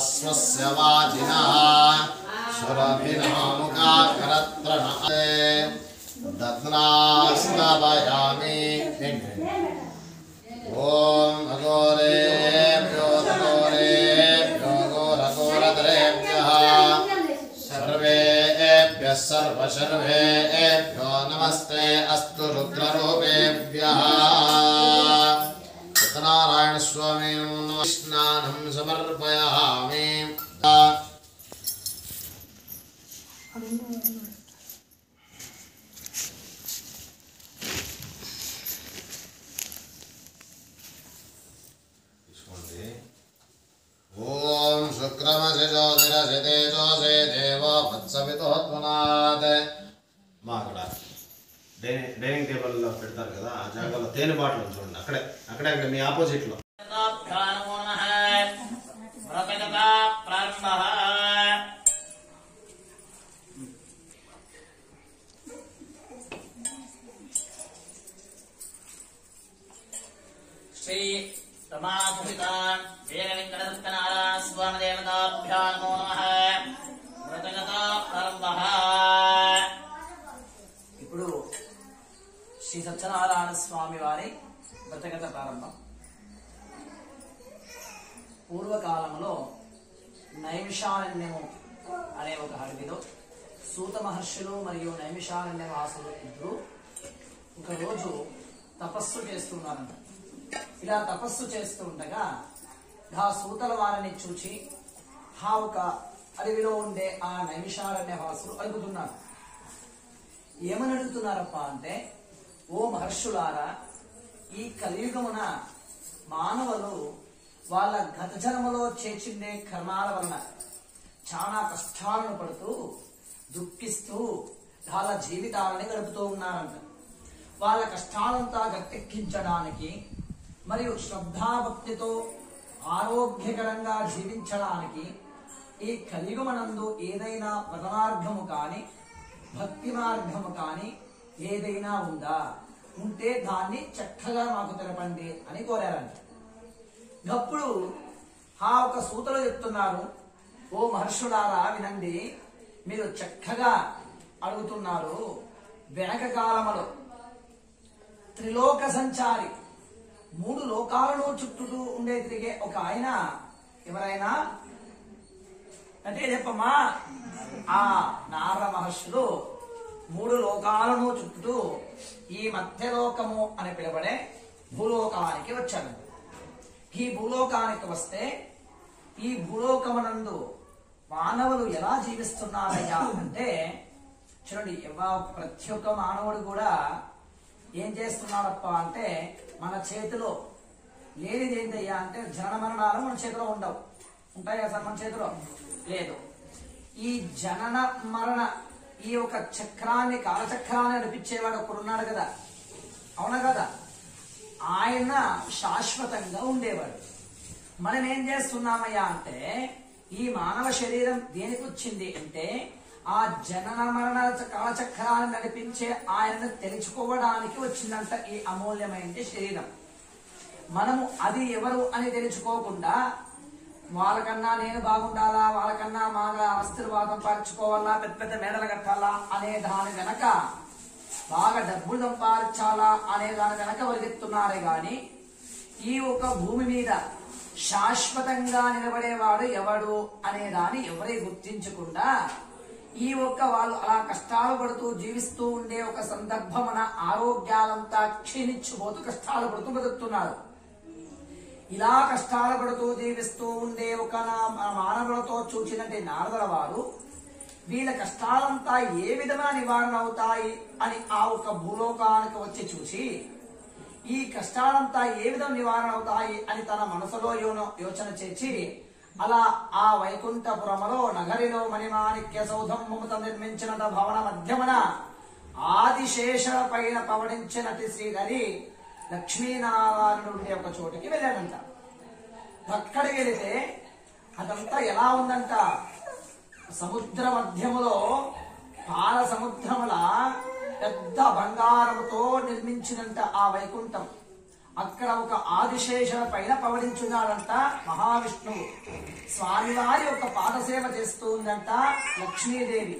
स्वस्य वाजिनः सुरभिनामुखाकरत्रणादे दध्नास्तवयामि ॐ अघोरेभ्यो घोरेभ्यो घोरघोरधरेभ्यः सर्वेभ्यः सर्वशर्वेभ्यो नमस्ते अस्तु रुद्ररूपेभ्यः सत्यनारायणस्वामी स्नानं समर्पयामि తీసుకోండి ఓం శుక్రమశిజోదిరసితే జోసే దేవ వత్సవితోత్మనాథ్ మా అక్కడ డైనింగ్ డైనింగ్ టేబుల్లో పెడతారు కదా ఆ జాగాలో తేనె బాటిల్ ఉంది చూడండి అక్కడే అక్కడే అక్కడ మీ ఆపోజిట్ లో శ్రీ రమాసుహిత వీరవింకటసత్యనారాయణ స్వామి దేవతాభ్యా నమో నమ మృతగత ప్రారంభ ఇప్పుడు శ్రీ సత్యనారాయణ స్వామి వారి వ్రతగత ప్రారంభం పూర్వకాలంలో నైమిషారణ్యము అనే ఒక అడవిలో సూత మహర్షులు మరియు నైమిషారణ్య వాసులు ఇద్దరు ఒకరోజు తపస్సు చేస్తున్నారంట ఇలా తపస్సు చేస్తూ ఉండగా ఆ సూతల వారిని చూచి ఆ ఒక అడవిలో ఉండే ఆ నైమిషారణ్య వాసులు అడుగుతున్నారు ఏమని అడుగుతున్నారప్ప అంటే ఓ మహర్షులారా ఈ కలియుగమున మానవులు వాళ్ళ గత జన్మలో చేచిండే కర్మాల వలన చాలా కష్టాలను పడుతూ దుఃఖిస్తూ వాళ్ళ జీవితాలని గడుపుతూ ఉన్నారంట వాళ్ళ కష్టాలంతా గట్టెక్కించడానికి మరియు శ్రద్ధాభక్తితో ఆరోగ్యకరంగా జీవించడానికి ఈ కలియుగమనందు ఏదైనా వ్రత మార్గము కాని భక్తి మార్గము కాని ఏదైనా ఉందా ఉంటే దాన్ని చక్కగా మాకు తెలపండి అని కోరారంట అప్పుడు ఆ ఒక సూతలు చెప్తున్నారు ఓ మహర్షులారా వినండి మీరు చక్కగా అడుగుతున్నారు వెనక కాలములో త్రిలోక సంచారి మూడు లోకాలను చుట్టూ ఉండే తిరిగే ఒక ఆయన ఎవరైనా అంటే చెప్పమ్మా ఆ నార మహర్షులు మూడు లోకాలను చుట్టూ ఈ మధ్యలోకము అని పిలువబడే భూలోకానికి వచ్చారు ఈ భూలోకానికి వస్తే ఈ భూలోకమునందు మానవులు ఎలా జీవిస్తున్నారయ్యా అంటే చూడండి ఎవ- ప్రతి ఒక్క మానవుడు కూడా ఏం చేస్తున్నాడప్ప అంటే మన చేతిలో లేనిది ఏంటయ్యా అంటే జనన మరణాలు మన చేతిలో ఉండవు ఉంటాయా సార్ మన చేతిలో లేదు ఈ జనన మరణ ఈ యొక్క చక్రాన్ని కాలచక్రాన్ని నడిపించేవాడు ఒకడున్నాడు కదా అవునా కదా ఆయన శాశ్వతంగా ఉండేవాడు మనం ఏం చేస్తున్నామయ్యా అంటే ఈ మానవ శరీరం దేనికి వచ్చింది అంటే ఆ జనన మరణ కాలచక్రాన్ని నడిపించే ఆయనను తెలుసుకోవడానికి వచ్చిందంట ఈ అమూల్యమైన శరీరం మనము అది ఎవరు అని తెలుసుకోకుండా వాళ్ళకన్నా నేను బాగుండాలా వాళ్ళకన్నా బాగా ఆశీర్వాదం పరచుకోవాలా పెద్ద పెద్ద మేడలు కట్టాలా అనే దాని వెనక బాగా డబ్బులు సంపాదించాలా అనే దాని వెనక పరిగెత్తున్నారే గాని ఈ ఒక భూమి మీద శాశ్వతంగా నిలబడేవాడు ఎవడు అనే దాన్ని ఎవరే గుర్తించకుండా ఈ ఒక్క వాళ్ళు అలా కష్టాలు పడుతూ జీవిస్తూ ఉండే ఒక సందర్భమున ఆరోగ్యాలంతా క్షీణించిపోతూ కష్టాలు పడుతూ బతుకుతున్నారు ఇలా కష్టాలు పడుతూ జీవిస్తూ ఉండే ఒక నా- మానవులతో చూచినట్టు నారదుల వారు వీళ్ళ కష్టాలంతా ఏ విధమైన నివారణ అవుతాయి అని ఆ ఒక భూలోకానికి వచ్చి చూసి ఈ కష్టాలంతా ఏ విధం నివారణ అవుతాయి అని తన మనసులో యోన యోచన చేసి అలా ఆ వైకుంఠపురములో నగరిలో మణిమాణిక్య సౌధం మమత నిర్మించిన భవన మధ్యమున ఆదిశేష పైన పవడించినటి శ్రీహరి లక్ష్మీనారాయణుడు ఉండే ఒక చోటికి వెళ్ళాడంట అక్కడికి వెళితే అదంతా ఎలా ఉందంట సముద్ర మధ్యములో పాల సముద్రముల పెద్ద బంగారముతో నిర్మించినంత ఆ వైకుంఠం అక్కడ ఒక ఆదిశేష పైన పవడించున్నాడంట మహావిష్ణువు స్వామివారి ఒక పాదసేవ చేస్తూ ఉందంట లక్ష్మీదేవి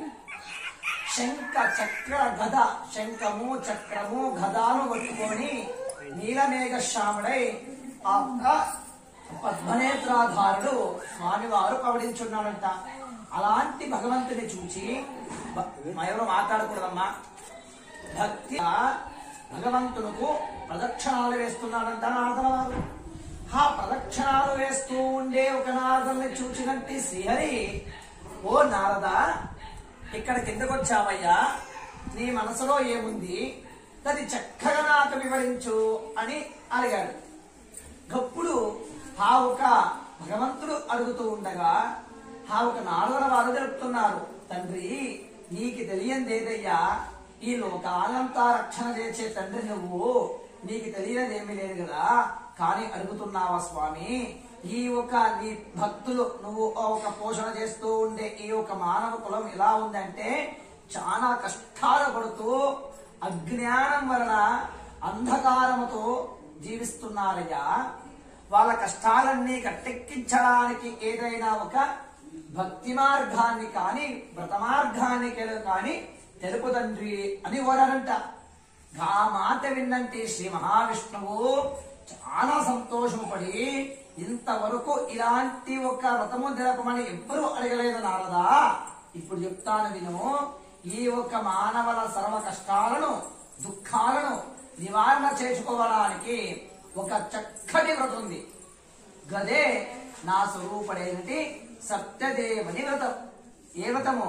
శంఖ చక్ర గద శంఖము చక్రము గదాను పట్టుకొని నీలమేఘశ్యాముడై ఆ ఒక్క పద్మనేత్రాధారుడు స్వామివారు పవడించున్నాడంట అలాంటి భగవంతుని చూచి బ- ఎవరు మాట్లాడకూడదమ్మా భక్తి భగవంతునకు ప్రదక్షిణాలు వేస్తున్నాడంట నారదవారు ఆ ప్రదక్షిణాలు వేస్తూ ఉండే ఒక నారదుల్ని చూచినట్టి శ్రీహరి ఓ నారద ఇక్కడ కిందకు వచ్చావయ్యా నీ మనసులో ఏముంది అది చక్కగా నాకు వివరించు అని అడిగాడు గప్పుడు ఆ ఒక భగవంతుడు అడుగుతూ ఉండగా ఆ ఒక నారదుల వారు తెలుపుతున్నారు తండ్రి నీకు తెలియందేదయ్యా ఈ లోకాలంతా రక్షణ చేసే తండ్రి నువ్వు నీకు తెలియదేమీ లేదు కదా కానీ అడుగుతున్నావా స్వామి ఈ ఒక నీ భక్తులు నువ్వు ఆ ఒక పోషణ చేస్తూ ఉండే ఈ ఒక మానవ కులం ఎలా ఉందంటే చాలా కష్టాలు పడుతూ అజ్ఞానం వలన అంధకారముతో జీవిస్తున్నారయ్యా వాళ్ళ కష్టాలన్నీ కట్టెక్కించడానికి ఏదైనా ఒక భక్తి మార్గాన్ని కానీ వ్రత మార్గాన్ని కానీ తెలుపు తండ్రి అని కోరారంట ఆ మాట విన్నంటే శ్రీ మహావిష్ణువు చాలా సంతోషపడి ఇంతవరకు ఇలాంటి ఒక వ్రతము జరపమని ఎవ్వరూ అడగలేదు నారదా ఇప్పుడు చెప్తాను విను ఈ ఒక మానవుల సర్వ కష్టాలను దుఃఖాలను నివారణ చేసుకోవడానికి ఒక చక్కటి వ్రతం ఉంది గదే నా స్వరూపడైనటి సత్యదేవని వ్రతం ఏ వ్రతము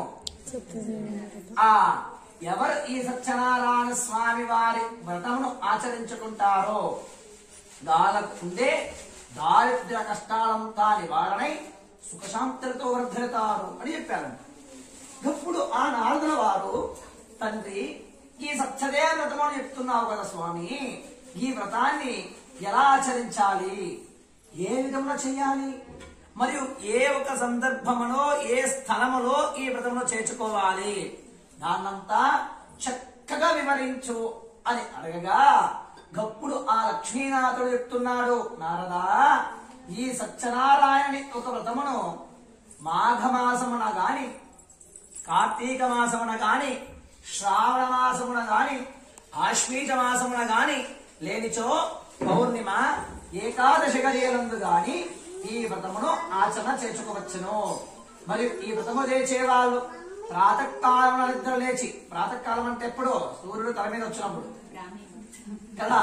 ఆ ఎవరు ఈ సత్యనారాయణ స్వామి వారి వ్రతమును ఆచరించుకుంటారో వాళ్ళకు ఉండే దారిద్ర్య కష్టాలంతా నివారణై సుఖశాంతులతో వర్ధిల్లుతారు అని చెప్పారంట ఇప్పుడు ఆ నారదుల వారు తండ్రి ఈ సత్యదేవ వ్రతము అని చెప్తున్నావు కదా స్వామి ఈ వ్రతాన్ని ఎలా ఆచరించాలి ఏ విధంగా చేయాలి మరియు ఏ ఒక సందర్భములో ఏ స్థలములో ఈ వ్రతమును చేర్చుకోవాలి దాన్నంతా చక్కగా వివరించు అని అడగగా గప్పుడు ఆ లక్ష్మీనాథుడు చెప్తున్నాడు నారదా ఈ సత్యనారాయణి ఒక వ్రతమును మాఘమాసమున గాని కార్తీక మాసమున గాని శ్రావణ మాసమున గాని ఆశ్వీజ మాసమున గాని లేనిచో పౌర్ణిమ ఏకాదశి గడియలందు గాని ఈ వ్రతమును ఆచరణ చేసుకోవచ్చును మరియు ఈ వ్రతము చేసేవాళ్ళు ప్రాతకాలం నిద్ర లేచి ప్రాతకాలం అంటే ఎప్పుడు సూర్యుడు తల మీద వచ్చినప్పుడు కదా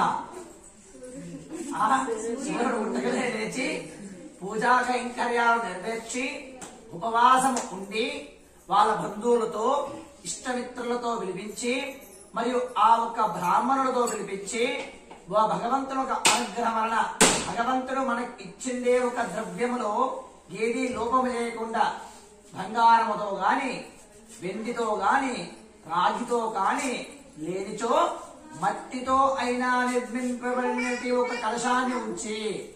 ఆ సూర్యుడు ఉట్టగలే లేచి పూజా కైంకర్యాలు నెరవేర్చి ఉపవాసము ఉండి వాళ్ళ బంధువులతో ఇష్టమిత్రులతో పిలిపించి మరియు ఆ ఒక్క బ్రాహ్మణులతో పిలిపించి ఓ భగవంతుని ఒక అనుగ్రహం వలన భగవంతుడు మనకి ఇచ్చిందే ఒక ద్రవ్యములో ఏది లోపము చేయకుండా బంగారముతో గాని వెండితో గాని రాగితో గాని లేనిచో మట్టితో అయినా నిర్మింపబడినటి ఒక కలశాన్ని ఉంచి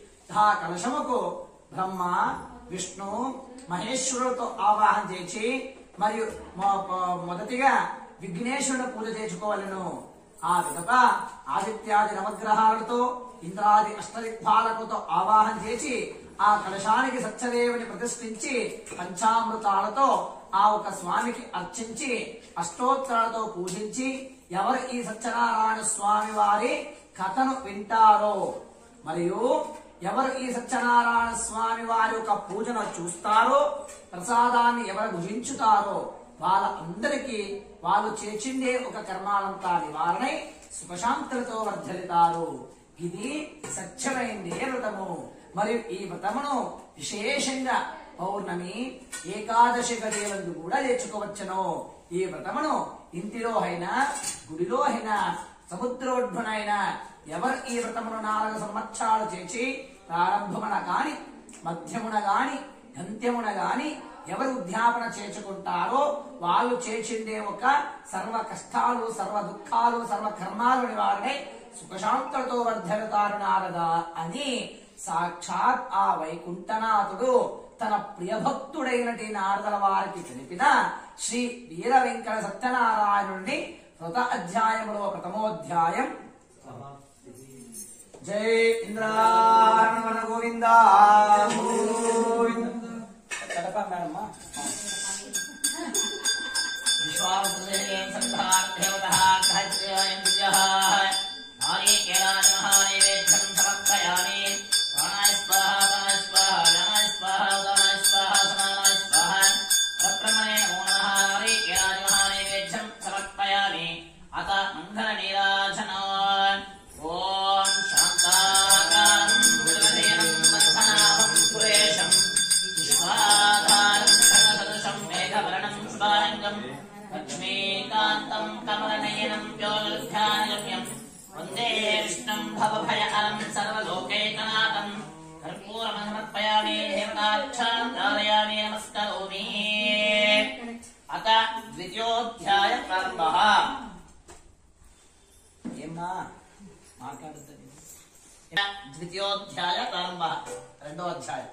ఆ కలశముకు బ్రహ్మ విష్ణు మహేశ్వరులతో ఆవాహన చేసి మరియు మొ- మొ- మొదటిగా విఘ్నేశ్వరుడు పూజ చేసుకోవాలను ఆ విధత ఆదిత్యాది నవగ్రహాలతో ఇంద్రాది అష్టదిక్పాలకుతో ఆవాహన చేసి ఆ కలశానికి సత్యదేవుని ప్రతిష్ఠించి పంచామృతాలతో ఆ ఒక స్వామికి అర్చించి అష్టోత్తరాలతో పూజించి ఎవరు ఈ సత్యనారాయణ స్వామి వారి కథను వింటారో మరియు ఎవరు ఈ సత్యనారాయణ స్వామి వారి యొక్క పూజను చూస్తారో ప్రసాదాన్ని ఎవరు భుజించుతారో వాళ్ళ అందరికీ వాళ్ళు చేసిందే ఒక కర్మాలంతా నివారణై సుఖశాంతులతో వర్ధలితారు ఇది సత్యమైందే వ్రతము మరియు ఈ వ్రతమును విశేషంగా పౌర్ణమి ఏకాదశి గడియలందు కూడా తెచ్చుకోవచ్చును ఈ వ్రతమును ఇంటిలో అయినా గుడిలో అయినా సముద్రోడ్భునైనా ఎవరు ఈ వ్రతమును నాలుగు సంవత్సరాలు చేసి ప్రారంభమున గాని మధ్యమున గాని గంత్యమున గాని ఎవరు ఉద్యాపన చేసుకుంటారో వాళ్ళు చేసిందే ఒక సర్వ కష్టాలు సర్వ దుఃఖాలు సర్వ కర్మాలు నివారణై సుఖశాంతులతో వర్ధలుతారు నారద అని సాక్షాత్ ఆ వైకుంఠనాథుడు తన ప్రియభక్తుడైనటి నారదల వారికి తెలిపిన శ్రీ వీర వెంకట సత్యనారాయణుడిని కృత అధ్యాయములో ప్రథమోధ్యాయం జై ఇంద్రాణవన గోవింద గోవింద కడప మేడమ్మా విశ్వావసుదేవం సంఘార్థేవతః గాయత్ర్యాయం దివ్యః నారీకేలాజమః నైవేద్యం సమర్పయామి ప్రాణాయ స్వాహా ప్రాణాయ స్వాహా జ్ఞానాయ స్వాహా ఉదానాయ స్వాహా సమానాయ స్వాహా పరబ్రహ్మణే నమో నమః నారీకేలాజమః నైవేద్యం సమర్పయామి అత మంగళ నీరాజనా ఓం శాంతాకారం భుజగశయనం మధ్యనాభం సురేశం విశ్వాధారం సదృశం మేఘవర్ణం శుభారంగం లక్ష్మీకాంతం కమలనయనం యోగల్ధ్యానగమ్యం వందే విష్ణుం భవభయహరం సర్వలోకైకనాథం కర్పూరం సమర్పయామి దేవతాక్షాం ధారయామి నమస్కరోమి అత ద్వితీయోధ్యాయ ప్రారంభः ఏమ్మా మాట్లాడుతుంది ద్వితీయోధ్యాయ ప్రారంభ రెండో అధ్యాయం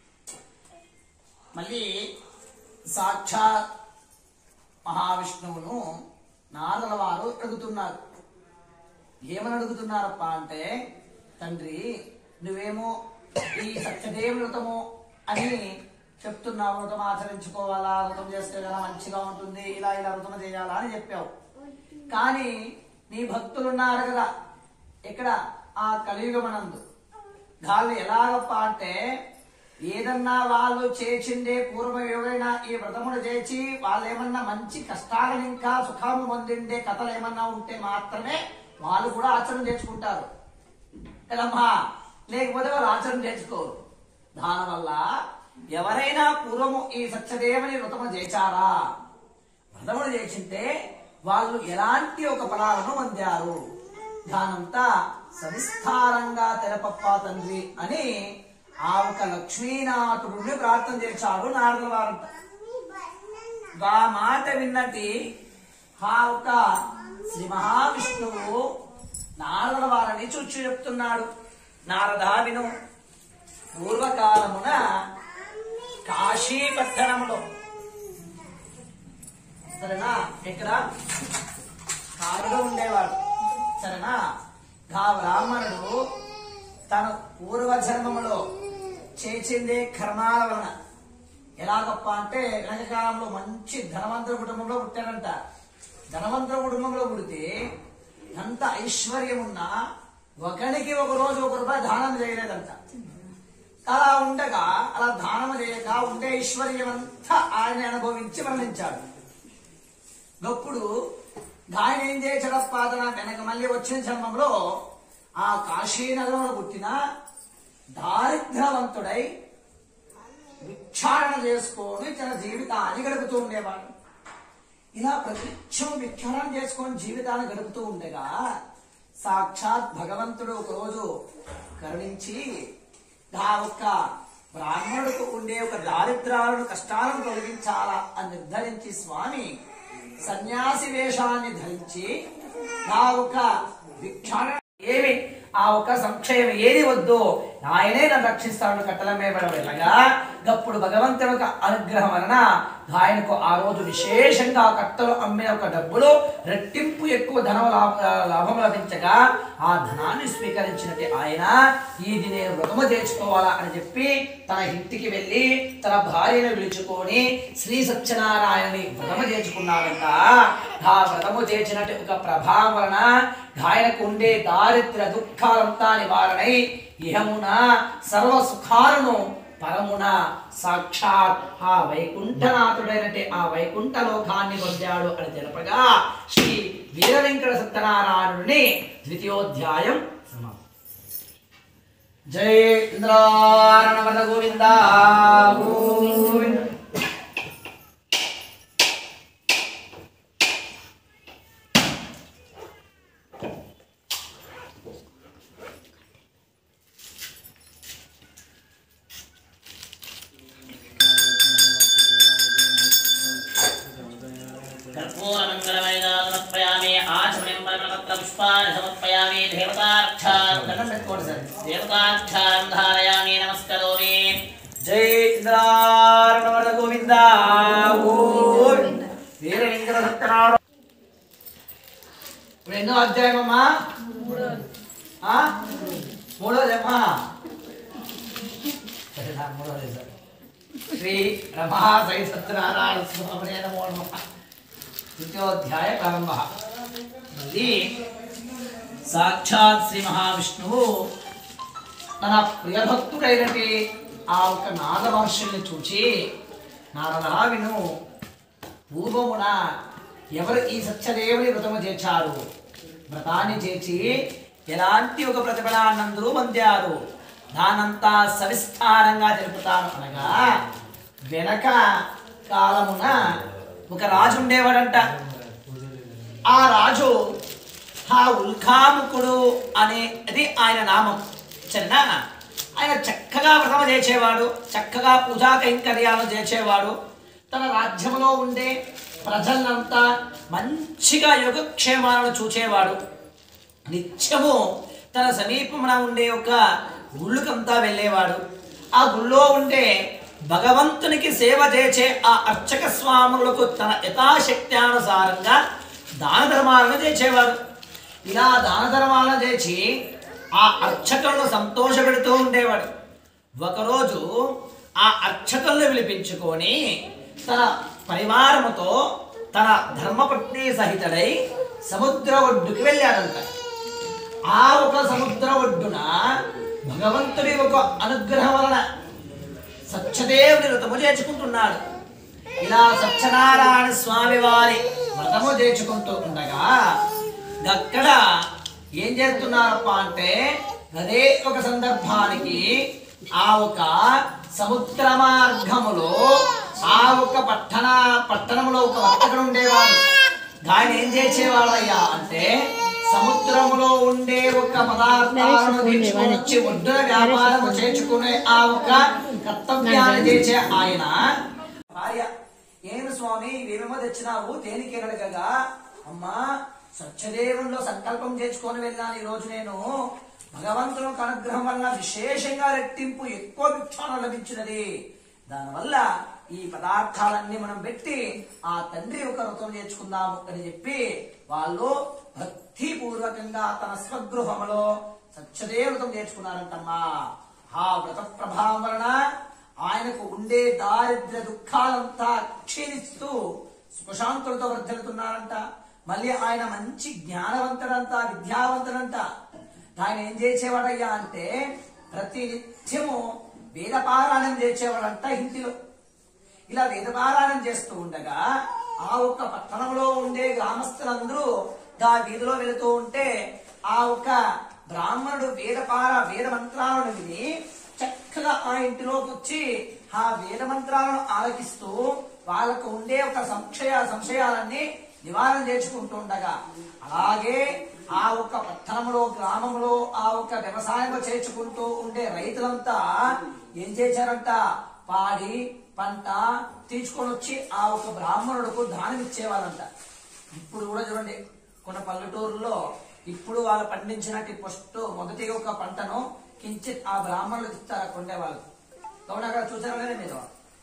మళ్ళీ సాక్షాత్ మహావిష్ణువును నారదుల వారు అడుగుతున్నారు ఏమని అడుగుతున్నారప్ప అంటే తండ్రి నువ్వేమో ఈ సత్యదేవ వ్రతము అని చెప్తున్నావు వ్రతం ఆచరించుకోవాలా వ్రతం చేస్తే కదా మంచిగా ఉంటుంది ఇలా ఇలా వ్రతం చేయాలా అని చెప్పావు కానీ నీ భక్తులు ఉన్నారు కదా ఇక్కడ ఆ కలియుగమనందు వాళ్ళు ఎలాగప్ప అంటే ఏదన్నా వాళ్ళు చేసిందే పూర్వం ఎవరైనా ఈ వ్రతములు చేసి వాళ్ళు ఏమన్నా మంచి కష్టాలను ఇంకా సుఖము పొందిండే కథలు ఏమన్నా ఉంటే మాత్రమే వాళ్ళు కూడా ఆచరణ చేసుకుంటారు కదమ్మా లేకపోతే వాళ్ళు ఆచరణ చేసుకోరు దానివల్ల ఎవరైనా పూర్వము ఈ సత్యదేవుని వ్రతము చేశారా వ్రతములు చేసింటే వాళ్ళు ఎలాంటి ఒక ఫలాలను పొందారు దానంతా సవిస్తారంగా తెలపప్ప తండ్రి అని ఆ ఒక లక్ష్మీనాథుడిని ప్రార్థన చేశాడు నారదుల వారు ఆ మాట విన్నటి ఆ ఒక శ్రీ మహావిష్ణువు నారదుల వారిని చూచి చెప్తున్నాడు నారద విను పూర్వకాలమున కాశీ పట్టణంలో సరేనా ఇక్కడ కారులో ఉండేవాడు సరేనా ఆ బ్రాహ్మణుడు తన పూర్వజన్మములో చేసిందే కర్మాల వలన ఎలాగప్ప అంటే వెనకకాలంలో మంచి ధనవంతుల కుటుంబంలో పుట్టాడంట ధనవంతుల కుటుంబంలో పుడితే ఎంత ఐశ్వర్యం ఉన్నా ఒకరికి ఒక రోజు ఒక రూపాయి దానం చేయలేదంట అలా ఉండగా అలా దానం చేయక ఉండే ఐశ్వర్యం అంతా ఆయన అనుభవించి మరణించాడు గప్పుడు ఆయన ఏం చేశాడప్ప తన వెనక మళ్ళీ వచ్చిన జన్మంలో ఆ కాశీనగరంలో పుట్టిన దారిద్రవంతుడై భిక్షాటన చేసుకొని తన జీవితాన్ని గడుపుతూ ఉండేవాడు ఇలా ప్రతినిత్యం భిక్షాటన చేసుకొని జీవితాన్ని గడుపుతూ ఉండగా సాక్షాత్ భగవంతుడు ఒకరోజు కరుణించి ఆ ఒక్క బ్రాహ్మణుడికి ఉండే ఒక దారిద్రాలను కష్టాలను తొలగించాలా అని నిర్ధరించి స్వామి సన్యాసి వేషాన్ని ధరించి ఆ ఒక భిక్షాటన ఏమి ఆ ఒక సంక్షయం ఏది వద్దు ఆయనే నన్ను రక్షిస్తాడు కట్టల మీద వెళ్ళగా గప్పుడు భగవంతుని యొక్క అనుగ్రహం వలన ఆయనకు ఆ రోజు విశేషంగా ఆ కట్టలు అమ్మిన ఒక డబ్బులు రెట్టింపు ఎక్కువ ధనం లాభ లాభం లభించగా ఆ ధనాన్ని స్వీకరించినట్టు ఆయన ఇది నేను వ్రతము చేర్చుకోవాలా అని చెప్పి తన ఇంటికి వెళ్ళి తన భార్యను పిలుచుకొని శ్రీ సత్యనారాయణని వ్రతము చేర్చుకున్నాడంట ఆ వ్రతము చేర్చినట్టు ఒక ప్రభావం వలన ఆయనకు ఉండే దారిద్ర దుఃఖాలంతా నివారణై ఇహమున సర్వ సుఖాలను పరమున సాక్షాత్ ఆ వైకుంఠనాథుడైనట్టే ఆ వైకుంఠ లోకాన్ని పొందాడు అని తెలుపగా శ్రీ వీర వెంకట సత్యనారాయణుడిని ద్వితీయోధ్యాయం సమాప్తం జై ఇంద్రారణవర గోవింద గోవింద కర్పూరమంగళమైనా సమర్పయామి ఆచమయం పరమపత్ర పుష్పాన్ని సమర్పయామి దేవతాక్షారం దండం పెట్టుకోండి సార్ దేవతాక్షారం ధారయామి నమస్కరోమి జై ఇంద్రారణవర గోవింద గోవింద వీర వెంకట సత్యనారాయణ ఇప్పుడు ఎన్నో అధ్యాయం అమ్మా ఆ? మూడో జన్మ సరే నా మూడో సార్ శ్రీ రమా సై సత్యనారాయణ స్వామి నమో నమ తృతీయోధ్యాయ ప్రారంభ మళ్ళీ సాక్షాత్ శ్రీ మహావిష్ణువు తన ప్రియభక్తుడైనటి ఆ ఒక నాద మహర్షుల్ని చూచి నారదా విను పూర్వమున ఎవరు ఈ సత్యదేవుని వ్రతము చేశారు వ్రతాన్ని చేసి ఎలాంటి ఒక ప్రతిఫలాన్నందరూ పొందారు దానంతా సవిస్తారంగా తెలుపుతాను అనగా వెనక కాలమున ఒక రాజు ఉండేవాడంట ఆ రాజు ఆ ఉల్కాముకుడు అనేది ఆయన నామం చిన్న ఆయన చక్కగా వ్రతం చేసేవాడు చక్కగా పూజా కైంకర్యాలు చేసేవాడు తన రాజ్యంలో ఉండే ప్రజలంతా మంచిగా యోగక్షేమాలను చూచేవాడు నిత్యము తన సమీపమున ఉండే ఒక గుళ్ళకంతా వెళ్ళేవాడు ఆ గుళ్ళో ఉండే భగవంతునికి సేవ చేసే ఆ అర్చక స్వాములకు తన యథాశక్త్యానుసారంగా దాన ధర్మాలను చేసేవాడు ఇలా దాన ధర్మాలను చేసి ఆ అర్చకులను సంతోషపెడుతూ ఉండేవాడు ఒకరోజు ఆ అర్చకులను పిలిపించుకొని తన పరివారముతో తన ధర్మపత్ని సహితుడై సముద్ర ఒడ్డుకి వెళ్ళాడంట ఆ ఒక సముద్ర ఒడ్డున భగవంతుడి ఒక అనుగ్రహం వలన సత్యదేవుని వ్రతము చేర్చుకుంటున్నాడు ఇలా సత్యనారాయణ స్వామి వారి వ్రతము చేర్చుకుంటూ ఉండగా అక్కడ ఏం చేస్తున్నారప్ప అంటే అదే ఒక సందర్భానికి ఆ ఒక సముద్ర మార్గములో ఆ ఒక పట్టణ పట్టణంలో ఒక వర్తకుడు ఉండేవాడు ఆయన ఏం చేసేవాడయ్యా అంటే సముద్రములో ఉండే ఒక పదార్థాలను తీసుకొని వచ్చి ఒడ్డున వ్యాపారం చేసుకునే ఆ ఒక కర్తవ్యాన్ని చేసే ఆయన భార్య ఏమి స్వామి ఇవేమో తెచ్చినావు దేనికి ఎనడగగా అమ్మా సత్యదేవుల్లో సంకల్పం చేసుకొని వెళ్ళాను ఈ రోజు నేను భగవంతుని యొక్క అనుగ్రహం వల్ల విశేషంగా రెట్టింపు ఎక్కువ భిక్షాలు లభించినది దానివల్ల ఈ పదార్థాలన్నీ మనం పెట్టి ఆ తండ్రి ఒక వ్రతం నేర్చుకుందాము అని చెప్పి వాళ్ళు భక్తి పూర్వకంగా తన స్వగృహములో సత్యదేవ వ్రతం నేర్చుకున్నారంటమ్మా ఆ వ్రత ప్రభావం వలన ఆయనకు ఉండే దారిద్ర్య దుఃఖాలంతా క్షీణిస్తూ సుఖశాంతులతో వర్ధలుతున్నారంట మళ్ళీ ఆయన మంచి జ్ఞానవంతుడంట విద్యావంతుడంట ఆయన ఏం చేసేవాడయ్యా అంటే ప్రతి నిత్యము వేదపారాయణం చేసేవాడంట ఇంటిలో ఇలా వేదపారాయణం చేస్తూ ఉండగా ఆ ఒక్క పట్టణంలో ఉండే గ్రామస్తులందరూ ఆ వీధిలో వెళుతూ ఉంటే ఆ ఒక్క బ్రాహ్మణుడు వేదపార వేద మంత్రాలను విని చక్కగా ఆ ఇంటిలోకి వచ్చి ఆ వేద మంత్రాలను ఆలకిస్తూ వాళ్ళకు ఉండే ఒక సంశయ సంశయాలన్నీ నివారణ చేసుకుంటూ ఉండగా అలాగే ఆ ఒక్క పట్టణంలో గ్రామంలో ఆ ఒక్క వ్యవసాయం చేసుకుంటూ ఉండే రైతులంతా ఏం చేశారంట పాడి పంట తీసుకొని వచ్చి ఆ ఒక బ్రాహ్మణుడికి దానం ఇచ్చేవాళ్ళంట ఇప్పుడు కూడా చూడండి కొన్ని పల్లెటూరులో ఇప్పుడు వాళ్ళు పండించినట్టు ఫస్ట్ మొదటి ఒక పంటను కించిత్ ఆ బ్రాహ్మణులకు ఇస్తారు అక్కడ ఉండే వాళ్ళు అవునా అక్కడ చూసారా లేదా మీరు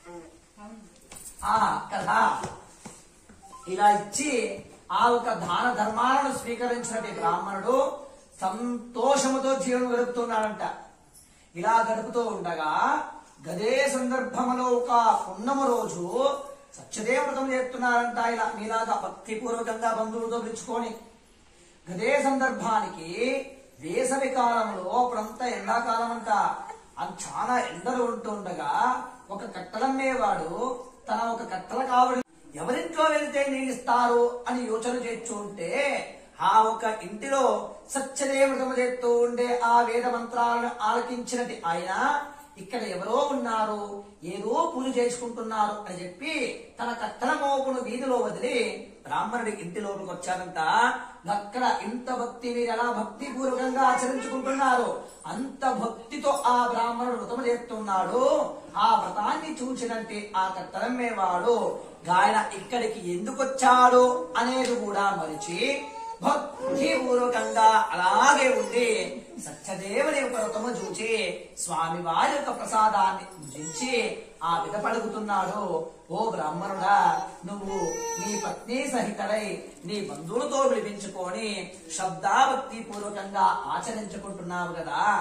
ఆ కదా ఇలా ఇచ్చి ఆ ఒక దాన ధర్మాలను స్వీకరించినటువంటి బ్రాహ్మణుడు సంతోషముతో జీవనం గడుపుతున్నాడంట ఇలా గడుపుతూ ఉండగా గదే సందర్భంలో ఒక పున్నమ రోజు సత్యదేవతం చేస్తున్నారంట ఇలా మీలాగా భక్తిపూర్వకంగా బంధువులతో పిలుచుకొని గదే సందర్భానికి వేసవి కాలంలో అప్పుడంతా ఎండాకాలం అంట అది చాలా ఎండలు ఉంటుండగా ఒక కట్టలమ్మేవాడు తన ఒక కట్టల కావడి ఎవరింట్లో వెళితే నీళ్ళు ఇస్తారు అని యోచన చేస్తూ ఉంటే ఆ ఒక ఇంటిలో సత్యదేవతము చేస్తూ ఉండే ఆ వేద మంత్రాలను ఆలకించినది ఆయన ఇక్కడ ఎవరో ఉన్నారు ఏదో పూజ చేసుకుంటున్నారు అని చెప్పి తన కట్టల మోపును వీధిలో వదిలి బ్రాహ్మణుడి ఇంటి లోపలికి వచ్చారంట అక్కడ ఇంత భక్తి మీరు ఎలా భక్తి పూర్వకంగా ఆచరించుకుంటున్నారు అంత భక్తితో ఆ బ్రాహ్మణుడు వ్రతం చేస్తున్నాడు ఆ వ్రతాన్ని చూసినంటే ఆ కట్టలమ్మేవాడు ఆయన ఇక్కడికి ఎందుకు వచ్చాడు అనేది కూడా మరిచి భక్తి పూర్వకంగా అలాగే ఉండి సత్యదేవుని యొక్క వ్రతము చూచి స్వామి వారి యొక్క ప్రసాదాన్ని భుజించి ఆ విధ పలుకుతున్నాడు ఓ బ్రాహ్మణుడా నువ్వు నీ పత్ని సహితడై నీ బంధువులతో విడిపించుకొని శ్రద్ధాభక్తి పూర్వకంగా ఆచరించుకుంటున్నావు కదా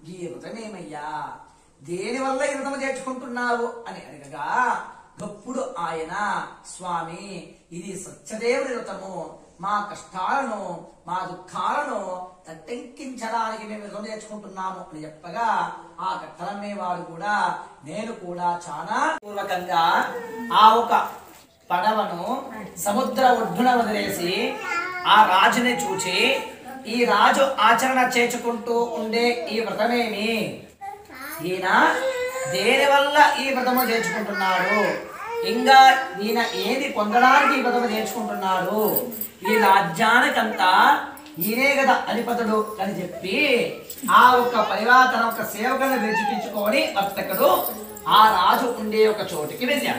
ఈ వ్రతమేమయ్యా దేని వల్ల ఈ వ్రతము చేర్చుకుంటున్నావు అని అడగగా గప్పుడు ఆయన స్వామి ఇది సత్యదేవుని వ్రతము మా కష్టాలను మా దుఃఖాలను తట్టెంకించడానికి మేము వ్రతం చేర్చుకుంటున్నాము అని చెప్పగా ఆ కట్టలమ్మే వాడు కూడా నేను కూడా చాలా పూర్వకంగా ఆ ఒక పడవను సముద్ర ఒడ్డున వదిలేసి ఆ రాజుని చూచి ఈ రాజు ఆచరణ చేసుకుంటూ ఉండే ఈ వ్రతమేమి ఈయన దేని వల్ల ఈ వ్రతము చేర్చుకుంటున్నాడు ఇంకా ఈయన ఏది పొందడానికి ఈ వ్రతము చేర్చుకుంటున్నాడు ఈ రాజ్యానికంతా ఈయనే కదా అధిపతుడు అని చెప్పి ఆ ఒక పరివార తన ఒక సేవకులను విడిచిపించుకొని వర్తకుడు ఆ రాజు ఉండే ఒక చోటికి వెళ్ళాడు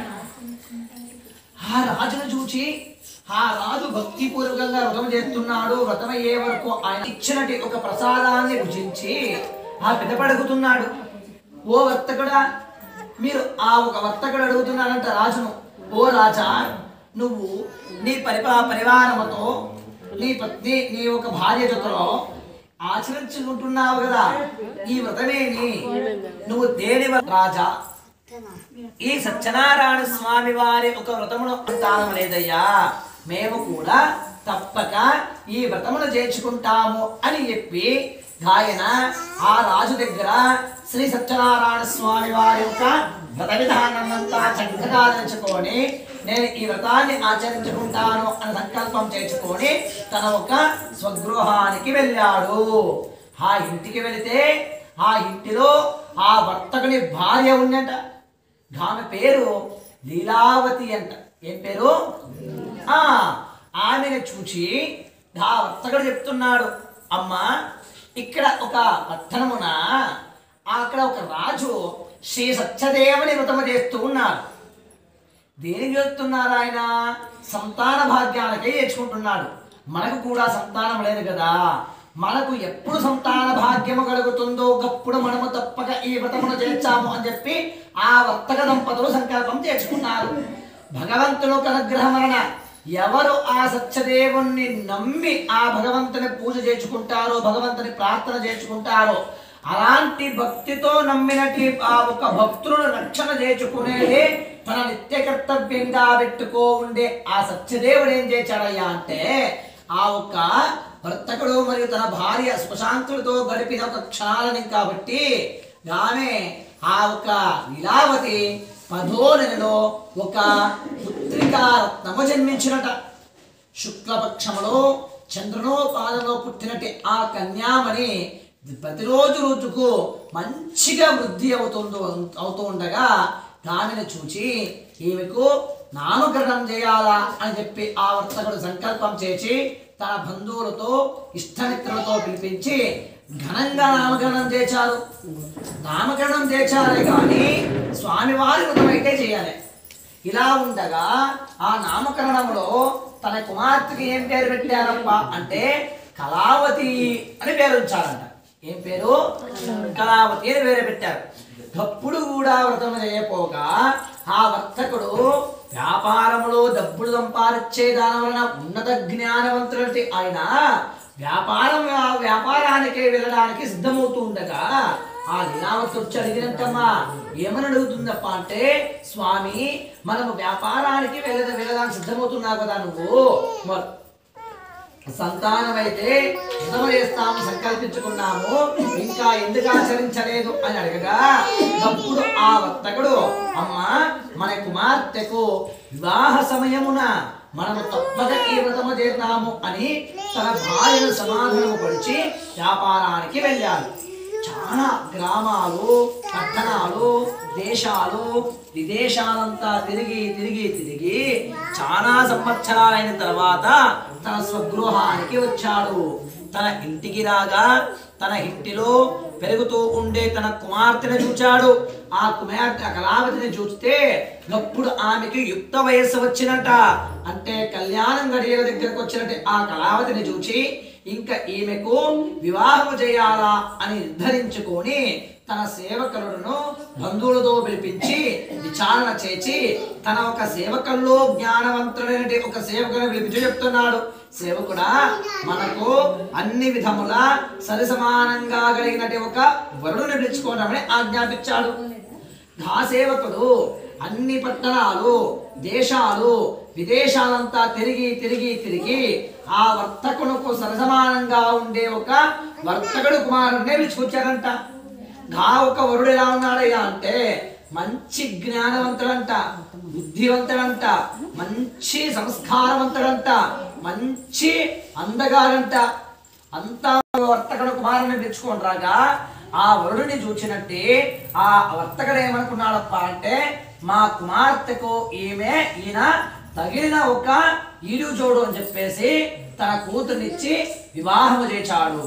ఆ రాజును చూచి ఆ రాజు భక్తిపూర్వకంగా వ్రతం చేస్తున్నాడు వ్రతం అయ్యే వరకు ఆయన ఇచ్చినటి ఒక ప్రసాదాన్ని భుజించి ఆ పిదపడుగుతున్నాడు ఓ వర్తకుడా మీరు ఆ ఒక వర్తకుడు అడుగుతున్నాడంట రాజును ఓ రాజా నువ్వు నీ పరిపా పరివారముతో నీ పత్ని నీ ఒక భార్య జతలో ఆచరించుకుంటున్నావు కదా ఈ వ్రతమేమి నువ్వు దేని వ- రాజా ఈ సత్యనారాయణ స్వామి వారి ఒక వ్రతమును అంటానం లేదయ్యా మేము కూడా తప్పక ఈ వ్రతమును చేర్చుకుంటాము అని చెప్పి గాయన ఆ రాజు దగ్గర శ్రీ సత్యనారాయణ స్వామి వారి యొక్క వ్రత విధానాన్నంతా చక్కగా నేర్చుకొని నేను ఈ వ్రతాన్ని ఆచరించుకుంటాను అని సంకల్పం చేసుకొని తన ఒక స్వగృహానికి వెళ్ళాడు ఆ ఇంటికి వెళితే ఆ ఇంటిలో ఆ వర్తకుని భార్య ఉన్నట ఆమె పేరు లీలావతి అంట ఏం పేరు ఆ ఆమెను చూచి ఆ వర్తకుడు చెప్తున్నాడు అమ్మా ఇక్కడ ఒక పట్టణమున అక్కడ ఒక రాజు శ్రీ సత్యదేవుని వ్రతము చేస్తూ ఉన్నాడు దేనికి చేస్తున్నారు ఆయన సంతాన భాగ్యాలకై చేర్చుకుంటున్నాడు మనకు కూడా సంతానం లేదు కదా మనకు ఎప్పుడు సంతాన భాగ్యము కలుగుతుందో గప్పుడు మనము తప్పక ఈ వ్రతమును చేర్చాము అని చెప్పి ఆ వర్తక దంపతులు సంకల్పం చేసుకున్నారు భగవంతుని ఒక అనుగ్రహం వలన ఎవరు ఆ సత్యదేవుణ్ణి నమ్మి ఆ భగవంతుని పూజ చేసుకుంటారో భగవంతుని ప్రార్థన చేసుకుంటారో అలాంటి భక్తితో నమ్మినటి ఆ ఒక భక్తులను రక్షణ చేసుకునేదే తన నిత్య కర్తవ్యంగా పెట్టుకో ఉండే ఆ సత్యదేవుడు ఏం చేశాడయ్యా అంటే ఆ ఒక్క వర్తకుడు మరియు తన భార్య సుశాంతులతో గడిపిన ఒక క్షణాలని కాబట్టి ఆమె ఆ ఒక లీలావతి పదో నెలలో ఒక పుత్రికారత్నము జన్మించినట శుక్లపక్షములో చంద్రనోపాదంలో పుట్టినట్టు ఆ కన్యామణి ప్రతిరోజు రోజుకు మంచిగా వృద్ధి అవుతుందో అవుతూ ఉండగా దానిని చూచి ఈమెకు నామకరణం చేయాలా అని చెప్పి ఆ వర్తకుడు సంకల్పం చేసి తన బంధువులతో ఇష్టమిత్రులతో పిలిపించి ఘనంగా నామకరణం చేశారు నామకరణం చేశారే కానీ స్వామివారి వ్రతం అయితే చేయాలి ఇలా ఉండగా ఆ నామకరణంలో తన కుమార్తెకి ఏం పేరు పెట్టారప్ప అంటే కళావతి అని పేరు ఉంచారంట ఏం పేరు కళావతి అని పేరు పెట్టారు అప్పుడు కూడా వ్రతం చేయపోగా ఆ వర్తకుడు వ్యాపారములో డబ్బులు సంపాదించే దాని వలన ఉన్నత జ్ఞానవంతులంటే ఆయన వ్యాపారం వ్యాపారానికి వెళ్ళడానికి సిద్ధమవుతూ ఉండగా ఆ లీలావతి వచ్చి అడిగినట్టమ్మా ఏమని అడుగుతుందప్ప అంటే స్వామి మనము వ్యాపారానికి వెళ్ళద వెళ్ళడానికి సిద్ధమవుతున్నావు కదా నువ్వు మరి సంతానం అయితే విధమ చేస్తాము సంకల్పించుకున్నాము ఇంకా ఎందుకు ఆచరించలేదు అని అడగగా అప్పుడు ఆ వర్తకుడు అమ్మ మన కుమార్తెకు వివాహ సమయమున మనము తప్పక ఈ వ్రతము చేద్దాము అని తన భార్యను సమాధానము పరిచి వ్యాపారానికి వెళ్ళాడు చాలా గ్రామాలు పట్టణాలు దేశాలు విదేశాలంతా తిరిగి తిరిగి తిరిగి చాలా సంవత్సరాలైన తర్వాత తన స్వగృహానికి వచ్చాడు తన ఇంటికి రాగా తన ఇంటిలో పెరుగుతూ ఉండే తన కుమార్తెను చూచాడు ఆ కుమార్తె కళావతిని చూస్తే అప్పుడు ఆమెకి యుక్త వయస్సు వచ్చినట అంటే కళ్యాణం గడియల దగ్గరకు వచ్చినట్టు ఆ కళావతిని చూచి ఇంకా ఈమెకు వివాహము చేయాలా అని నిర్ధరించుకొని తన సేవకులను బంధువులతో పిలిపించి విచారణ చేసి తన ఒక సేవకుల్లో జ్ఞానవంతుడైన ఒక సేవకుని పిలిపించి చెప్తున్నాడు సేవకుడా మనకు అన్ని విధముల సరి సమానంగా కలిగినటి ఒక వరుడుని పిలుచుకోవడమని ఆజ్ఞాపించాడు ఆ సేవకుడు అన్ని పట్టణాలు దేశాలు విదేశాలంతా తిరిగి తిరిగి తిరిగి ఆ వర్తకునకు సరసమానంగా ఉండే ఒక వర్తకుడు కుమారుడినే పిలుచుకొచ్చారంట గా ఒక వరుడు ఎలా ఉన్నాడయ్యా అంటే మంచి జ్ఞానవంతుడంట బుద్ధివంతుడంట మంచి సంస్కారవంతుడంట మంచి అందగాడంట అంతా వర్తకుడు కుమారుని తెచ్చుకొని రాగా ఆ వరుడిని చూచినట్టే ఆ వర్తకుడు ఏమనుకున్నాడప్ప అంటే మా కుమార్తెకు ఈమె ఈయన తగిలిన ఒక ఈడు జోడు అని చెప్పేసి తన కూతుర్నిచ్చి వివాహము చేశాడు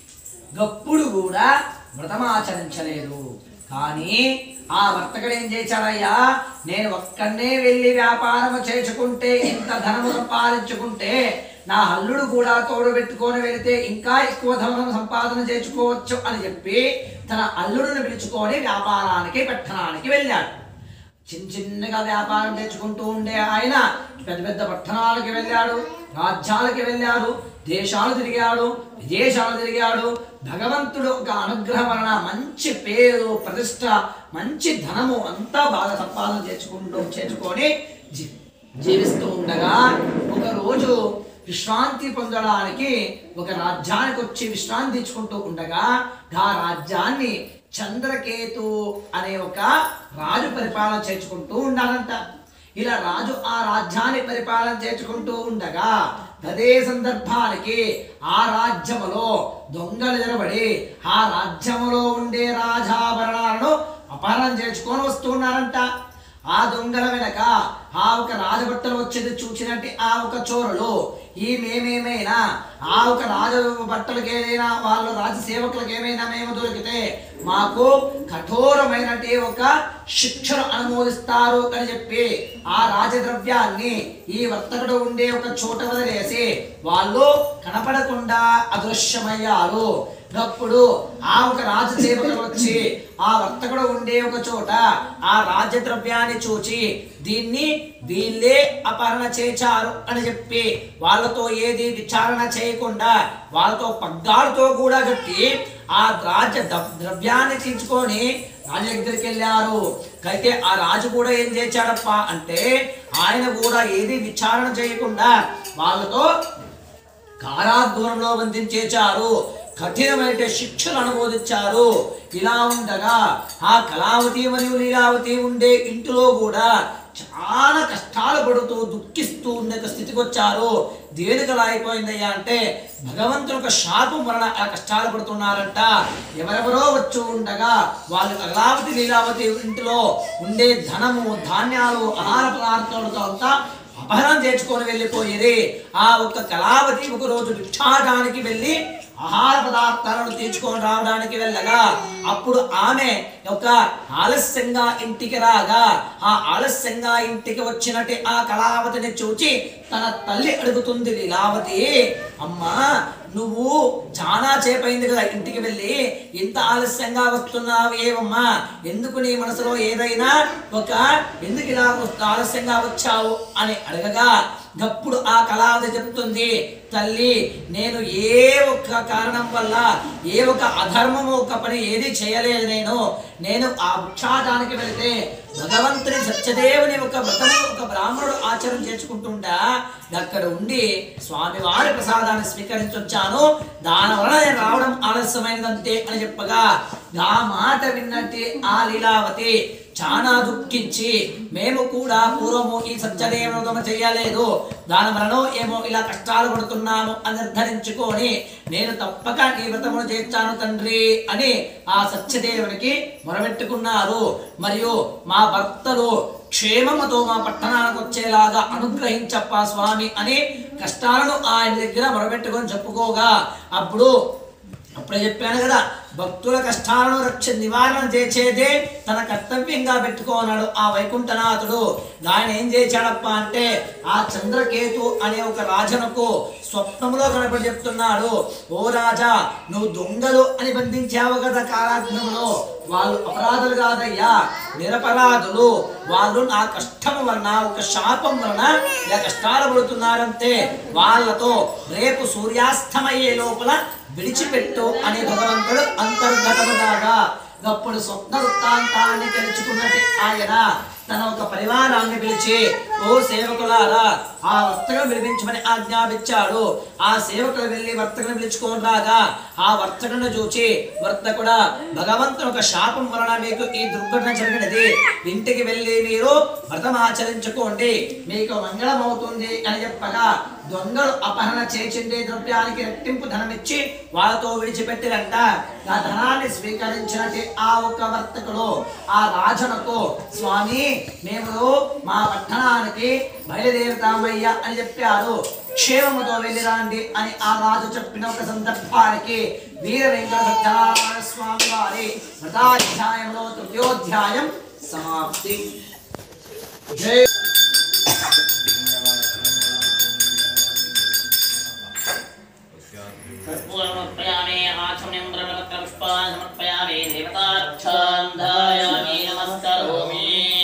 గప్పుడు కూడా వ్రతమాచరించలేదు కానీ ఆ వర్తకుడు ఏం చేశాడయ్యా నేను ఒక్కనే వెళ్ళి వ్యాపారము చేసుకుంటే ఇంత ధనము సంపాదించుకుంటే నా అల్లుడు కూడా తోడు పెట్టుకొని వెళితే ఇంకా ఎక్కువ ధనం సంపాదన చేసుకోవచ్చు అని చెప్పి తన అల్లుడిని పిలుచుకొని వ్యాపారానికి పట్టణానికి వెళ్ళాడు చిన్న చిన్నగా వ్యాపారం తెచ్చుకుంటూ ఉండే ఆయన పెద్ద పెద్ద పట్టణాలకి వెళ్ళాడు రాజ్యాలకి వెళ్ళాడు దేశాలు తిరిగాడు విదేశాలు తిరిగాడు భగవంతుడు ఒక అనుగ్రహం వలన మంచి పేరు ప్రతిష్ట మంచి ధనము అంతా బాగా సంపాదన చేసుకుంటూ చేసుకొని జీ- జీవిస్తూ ఉండగా ఒక రోజు విశ్రాంతి పొందడానికి ఒక రాజ్యానికి వచ్చి విశ్రాంతి తెచ్చుకుంటూ ఉండగా ఆ రాజ్యాన్ని చంద్రకేతు అనే ఒక రాజు పరిపాలన చేసుకుంటూ ఉండాలంట ఇలా రాజు ఆ రాజ్యాన్ని పరిపాలన చేసుకుంటూ ఉండగా అదే సందర్భానికి ఆ రాజ్యములో దొంగలు జరబడి ఆ రాజ్యములో ఉండే రాజాభరణాలను అపహరణ చేసుకొని వస్తున్నారంట ఆ దొంగల వెనక ఆ ఒక రాజభట్టలు వచ్చేది చూసినట్టు ఆ ఒక చోరులు ఈ మేమేమైనా ఆ ఒక రాజ బట్టలకి ఏదైనా వాళ్ళు రాజసేవకులకు ఏమైనా మేము దొరికితే మాకు కఠోరమైనటి ఒక శిక్షను అనుమోదిస్తారు అని చెప్పి ఆ రాజద్రవ్యాన్ని ఈ వర్తకుడు ఉండే ఒక చోట వదిలేసి వాళ్ళు కనపడకుండా అదృశ్యమయ్యారు అప్పుడు ఆ ఒక రాజసేవకుడు వచ్చి ఆ వర్తకుడు ఉండే ఒక చోట ఆ రాజ్య ద్రవ్యాన్ని చూచి దీన్ని వీళ్ళే అపహరణ చేశారు అని చెప్పి వాళ్ళతో ఏది విచారణ చేయకుండా వాళ్ళతో పగ్గాలతో కూడా కట్టి ఆ రాజ్య ద- ద్రవ్యాన్ని తీసుకొని రాజు దగ్గరికి వెళ్ళారు అయితే ఆ రాజు కూడా ఏం చేశాడప్ప అంటే ఆయన కూడా ఏది విచారణ చేయకుండా వాళ్ళతో కారాగృహంలో బంధించేశారు కఠినమైన శిక్షలు అనుమోదించారు ఇలా ఉండగా ఆ కళావతి మరియు లీలావతి ఉండే ఇంటిలో కూడా చాలా కష్టాలు పడుతూ దుఃఖిస్తూ ఉండే ఒక స్థితికి వచ్చారు దేనికి అలా అయిపోయిందయ్యా అంటే భగవంతుని యొక్క శాపం వలన ఆ కష్టాలు పడుతున్నారంట ఎవరెవరో వచ్చి ఉండగా వాళ్ళు కళావతి లీలావతి ఇంటిలో ఉండే ధనము ధాన్యాలు ఆహార పదార్థాలతో అంతా అపహరణ చేసుకొని వెళ్ళిపోయేది ఆ ఒక్క కళావతి ఒక రోజు భిక్షాటానికి వెళ్ళి ఆహార పదార్థాలను తీసుకొని రావడానికి వెళ్ళగా అప్పుడు ఆమె ఒక ఆలస్యంగా ఇంటికి రాగా ఆ ఆలస్యంగా ఇంటికి వచ్చినట్టు ఆ కళావతిని చూచి తన తల్లి అడుగుతుంది లీలావతి అమ్మా నువ్వు చాలా చేపైంది కదా ఇంటికి వెళ్ళి ఇంత ఆలస్యంగా వస్తున్నావు ఏమమ్మా ఎందుకు నీ మనసులో ఏదైనా ఒక ఎందుకు ఇలా వస్తు- ఆలస్యంగా వచ్చావు అని అడగగా అప్పుడు ఆ కళావతి చెప్తుంది తల్లి నేను ఏ ఒక్క కారణం వల్ల ఏ ఒక అధర్మము ఒక పని ఏది చేయలేదు నేను నేను ఆ వృక్షాటానికి వెళితే భగవంతుని సత్యదేవుని ఒక వ్రతము ఒక బ్రాహ్మణుడు ఆచరణ చేసుకుంటుంటా అక్కడ ఉండి స్వామివారి ప్రసాదాన్ని స్వీకరించొచ్చాను దాని వలన నేను రావడం ఆలస్యమైనదంతే అని చెప్పగా ఆ మాట విన్నట్టు ఆ లీలావతి చాలా దుఃఖించి మేము కూడా పూర్వము ఈ సత్యదేవ వ్రతము చేయలేదు దాని వలన ఏమో ఇలా కష్టాలు పడుతున్నాము అని నిర్ధరించుకొని నేను తప్పక ఈ వ్రతమును చేర్చాను తండ్రి అని ఆ సత్యదేవునికి మొరబెట్టుకున్నారు మరియు మా భర్తలు క్షేమముతో మా పట్టణానికి వచ్చేలాగా అనుగ్రహించప్ప స్వామి అని కష్టాలను ఆయన దగ్గర మొరబెట్టుకొని చెప్పుకోగా అప్పుడు అప్పుడే చెప్పాను కదా భక్తుల కష్టాలను రక్ష నివారణ చేసేదే తన కర్తవ్యంగా పెట్టుకున్నాడు ఆ వైకుంఠనాథుడు ఆయన ఏం చేశాడప్ప అంటే ఆ చంద్రకేతు అనే ఒక రాజునకు స్వప్నంలో కనపడి చెప్తున్నాడు ఓ రాజా నువ్వు దొంగలు అని బంధించావు కదా కాలాగ్నంలో వాళ్ళు అపరాధులు కాదయ్యా నిరపరాధులు వాళ్ళు నా కష్టం వలన ఒక శాపం వలన ఇలా కష్టాలు పడుతున్నారంటే వాళ్ళతో రేపు సూర్యాస్తమయ్యే లోపల విడిచిపెట్టు అని భగవంతుడు అంతర్గతముగా అప్పుడు స్వప్న వృత్తాంతాన్ని తెలుసుకున్నట్టు ఆయన తన ఒక పరివారాన్ని పిలిచి ఓ సేవకులారా ఆ వర్తకులు పిలిపించమని ఆజ్ఞాపించాడు ఆ సేవకులు వెళ్ళి వర్తకుని పిలుచుకొని రాగా ఆ వర్తకులను చూచి వర్తకుడా భగవంతుని ఒక శాపం వలన మీకు ఈ దుర్ఘటన జరిగినది ఇంటికి వెళ్ళి మీరు వ్రతం ఆచరించుకోండి మీకు మంగళం అవుతుంది అని చెప్పగా దొంగలు అపహరణ చేసిండే ద్రవ్యానికి రెట్టింపు ధనమిచ్చి వాళ్ళతో విడిచిపెట్టిరంట ఆ ధనాన్ని స్వీకరించినట్టు ఆ ఒక వర్తకుడు ఆ రాజునకు స్వామి మేము మా పట్టణానికి బయలుదేరుతామయ్యా అని చెప్పారు క్షేమముతో వెళ్ళిరండి అని ఆ రాజు చెప్పిన ఒక సందర్భానికి వీర వెంకట సత్యనారాయణ స్వామి వారి వ్రతాధ్యాయంలో తృతీయోధ్యాయం సమాప్తి జై कर्पूरमर्पयामि आचमनीं ब्रह्मपत्रपुष्पान् समर्पयामि देवतार्थान् धायामि नमस्करोमि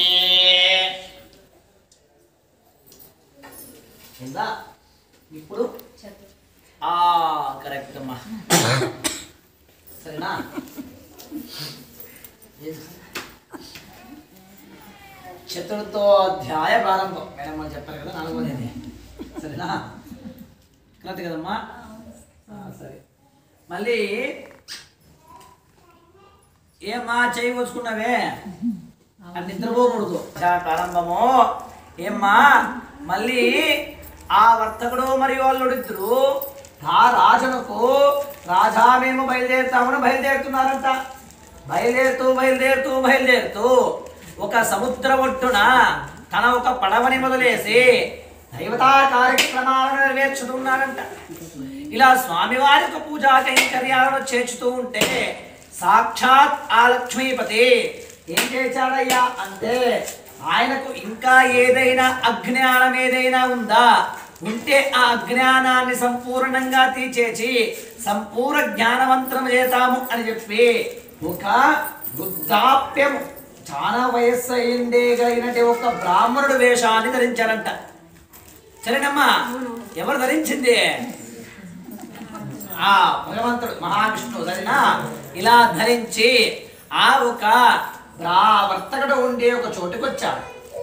ఉందా ఇప్పుడు ఆ కరెక్ట్ అమ్మా సరేనా చతుర్థోధ్యాయ ప్రారంభం మేడం వాళ్ళు చెప్పారు కదా నాలుగోది సరేనా కరెక్ట్ కదమ్మా ఆ, సరే మళ్ళీ ఏమ్మా చేయి వచ్చుకున్నావే అది నిద్రపోకూడదు చా- ప్రారంభము ఏమ్మా మళ్ళీ ఆ వర్తకుడు మరియు అల్లుడిద్దరు ఆ రాజునకు రాజా మేము బయలుదేరుతామని బయలుదేరుతున్నారంట బయలుదేరుతూ బయలుదేరుతూ బయలుదేరుతూ ఒక సముద్ర ఒడ్డున తన ఒక పడవని మొదలేసి దైవతా కార్యక్రమాలను నెరవేర్చుతున్నారంట ఇలా స్వామివారి యొక్క పూజా కైంకర్యాలను చేర్చుతూ ఉంటే సాక్షాత్ ఆ లక్ష్మీపతి ఏం చేశాడయ్యా అంటే ఆయనకు ఇంకా ఏదైనా అజ్ఞానం ఏదైనా ఉందా ఉంటే ఆ అజ్ఞానాన్ని సంపూర్ణంగా తీచేసి సంపూర్ణ జ్ఞానవంతం చేతాము అని చెప్పి ఒక వృద్ధాప్యం చాలా వయస్సు అయిందే కలిగినట్టు ఒక బ్రాహ్మణుడు వేషాన్ని ధరించారంట సరేనమ్మా ఎవరు ధరించింది ఆ భగవంతుడు మహావిష్ణువు సరేనా ఇలా ధరించి ఆ ఒక బ్రా వర్తకుడు ఉండే ఒక చోటుకు వచ్చాడు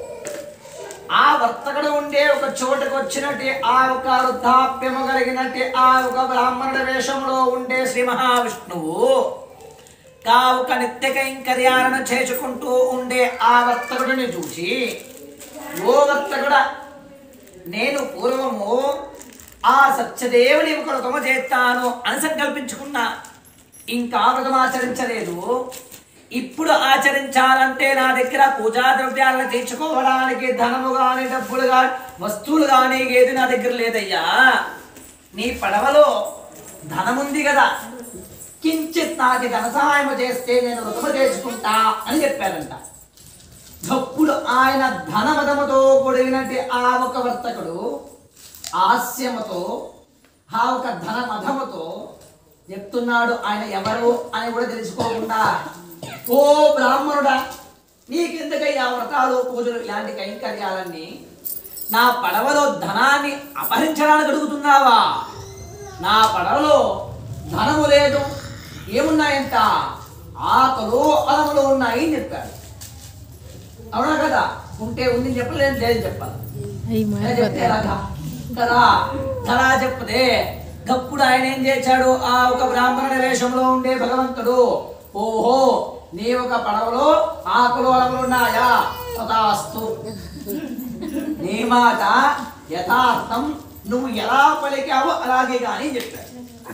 ఆ వర్తకుడు ఉండే ఒక చోటుకు వచ్చినట్టు ఆ ఒక వృద్ధాప్యము కలిగినట్టు ఆ ఒక బ్రాహ్మణుడి వేషంలో ఉండే శ్రీ మహావిష్ణువు కా ఒక నిత్య కైంకర్యాలను చేసుకుంటూ ఉండే ఆ వర్తకుడిని చూసి ఓ వర్తకుడా నేను పూర్వము ఆ సత్యదేవుని ఒక వ్రతము చేస్తాను అని సంకల్పించుకున్నా ఇంకా వ్రతం ఆచరించలేదు ఇప్పుడు ఆచరించాలంటే నా దగ్గర పూజా ద్రవ్యాలను తీర్చుకోవడానికి ధనము గాని డబ్బులు గాని వస్తువులు గాని ఏది నా దగ్గర లేదయ్యా నీ పడవలో ధనముంది కదా కించిత్ నాకు ధన సహాయం చేస్తే నేను వ్రతము చేసుకుంటా అని చెప్పారంట అప్పుడు ఆయన ధనమదముతో కూడినటి ఆ ఒక వర్తకుడు హాస్యముతో ఆ ఒక ధన మధముతో చెప్తున్నాడు ఆయన ఎవరు అని కూడా తెలుసుకోకుండా ఓ బ్రాహ్మణుడా నీకెందుకయ్యా వ్రతాలు పూజలు ఇలాంటి కైంకర్యాలన్నీ నా పడవలో ధనాన్ని అపహరించడానికి అడుగుతున్నావా నా పడవలో ధనము లేదు ఏమున్నాయంట ఆకలు అలములు ఉన్నాయి అని చెప్పాడు అవునా కదా ఉంటే ఉంది చెప్పలేదు లేదని చెప్పాలి అదే చెప్తే ఎలాగా? కదా కదా చెప్పదే గప్పుడు ఆయన ఏం చేశాడు ఆ ఒక బ్రాహ్మణుడి వేషంలో ఉండే భగవంతుడు ఓహో నీ ఒక పడవలో ఆకులు అలములు ఉన్నాయా తథాస్తు నీ మాట యథార్థం నువ్వు ఎలా పలికావో అలాగే కానీ చెప్పాడు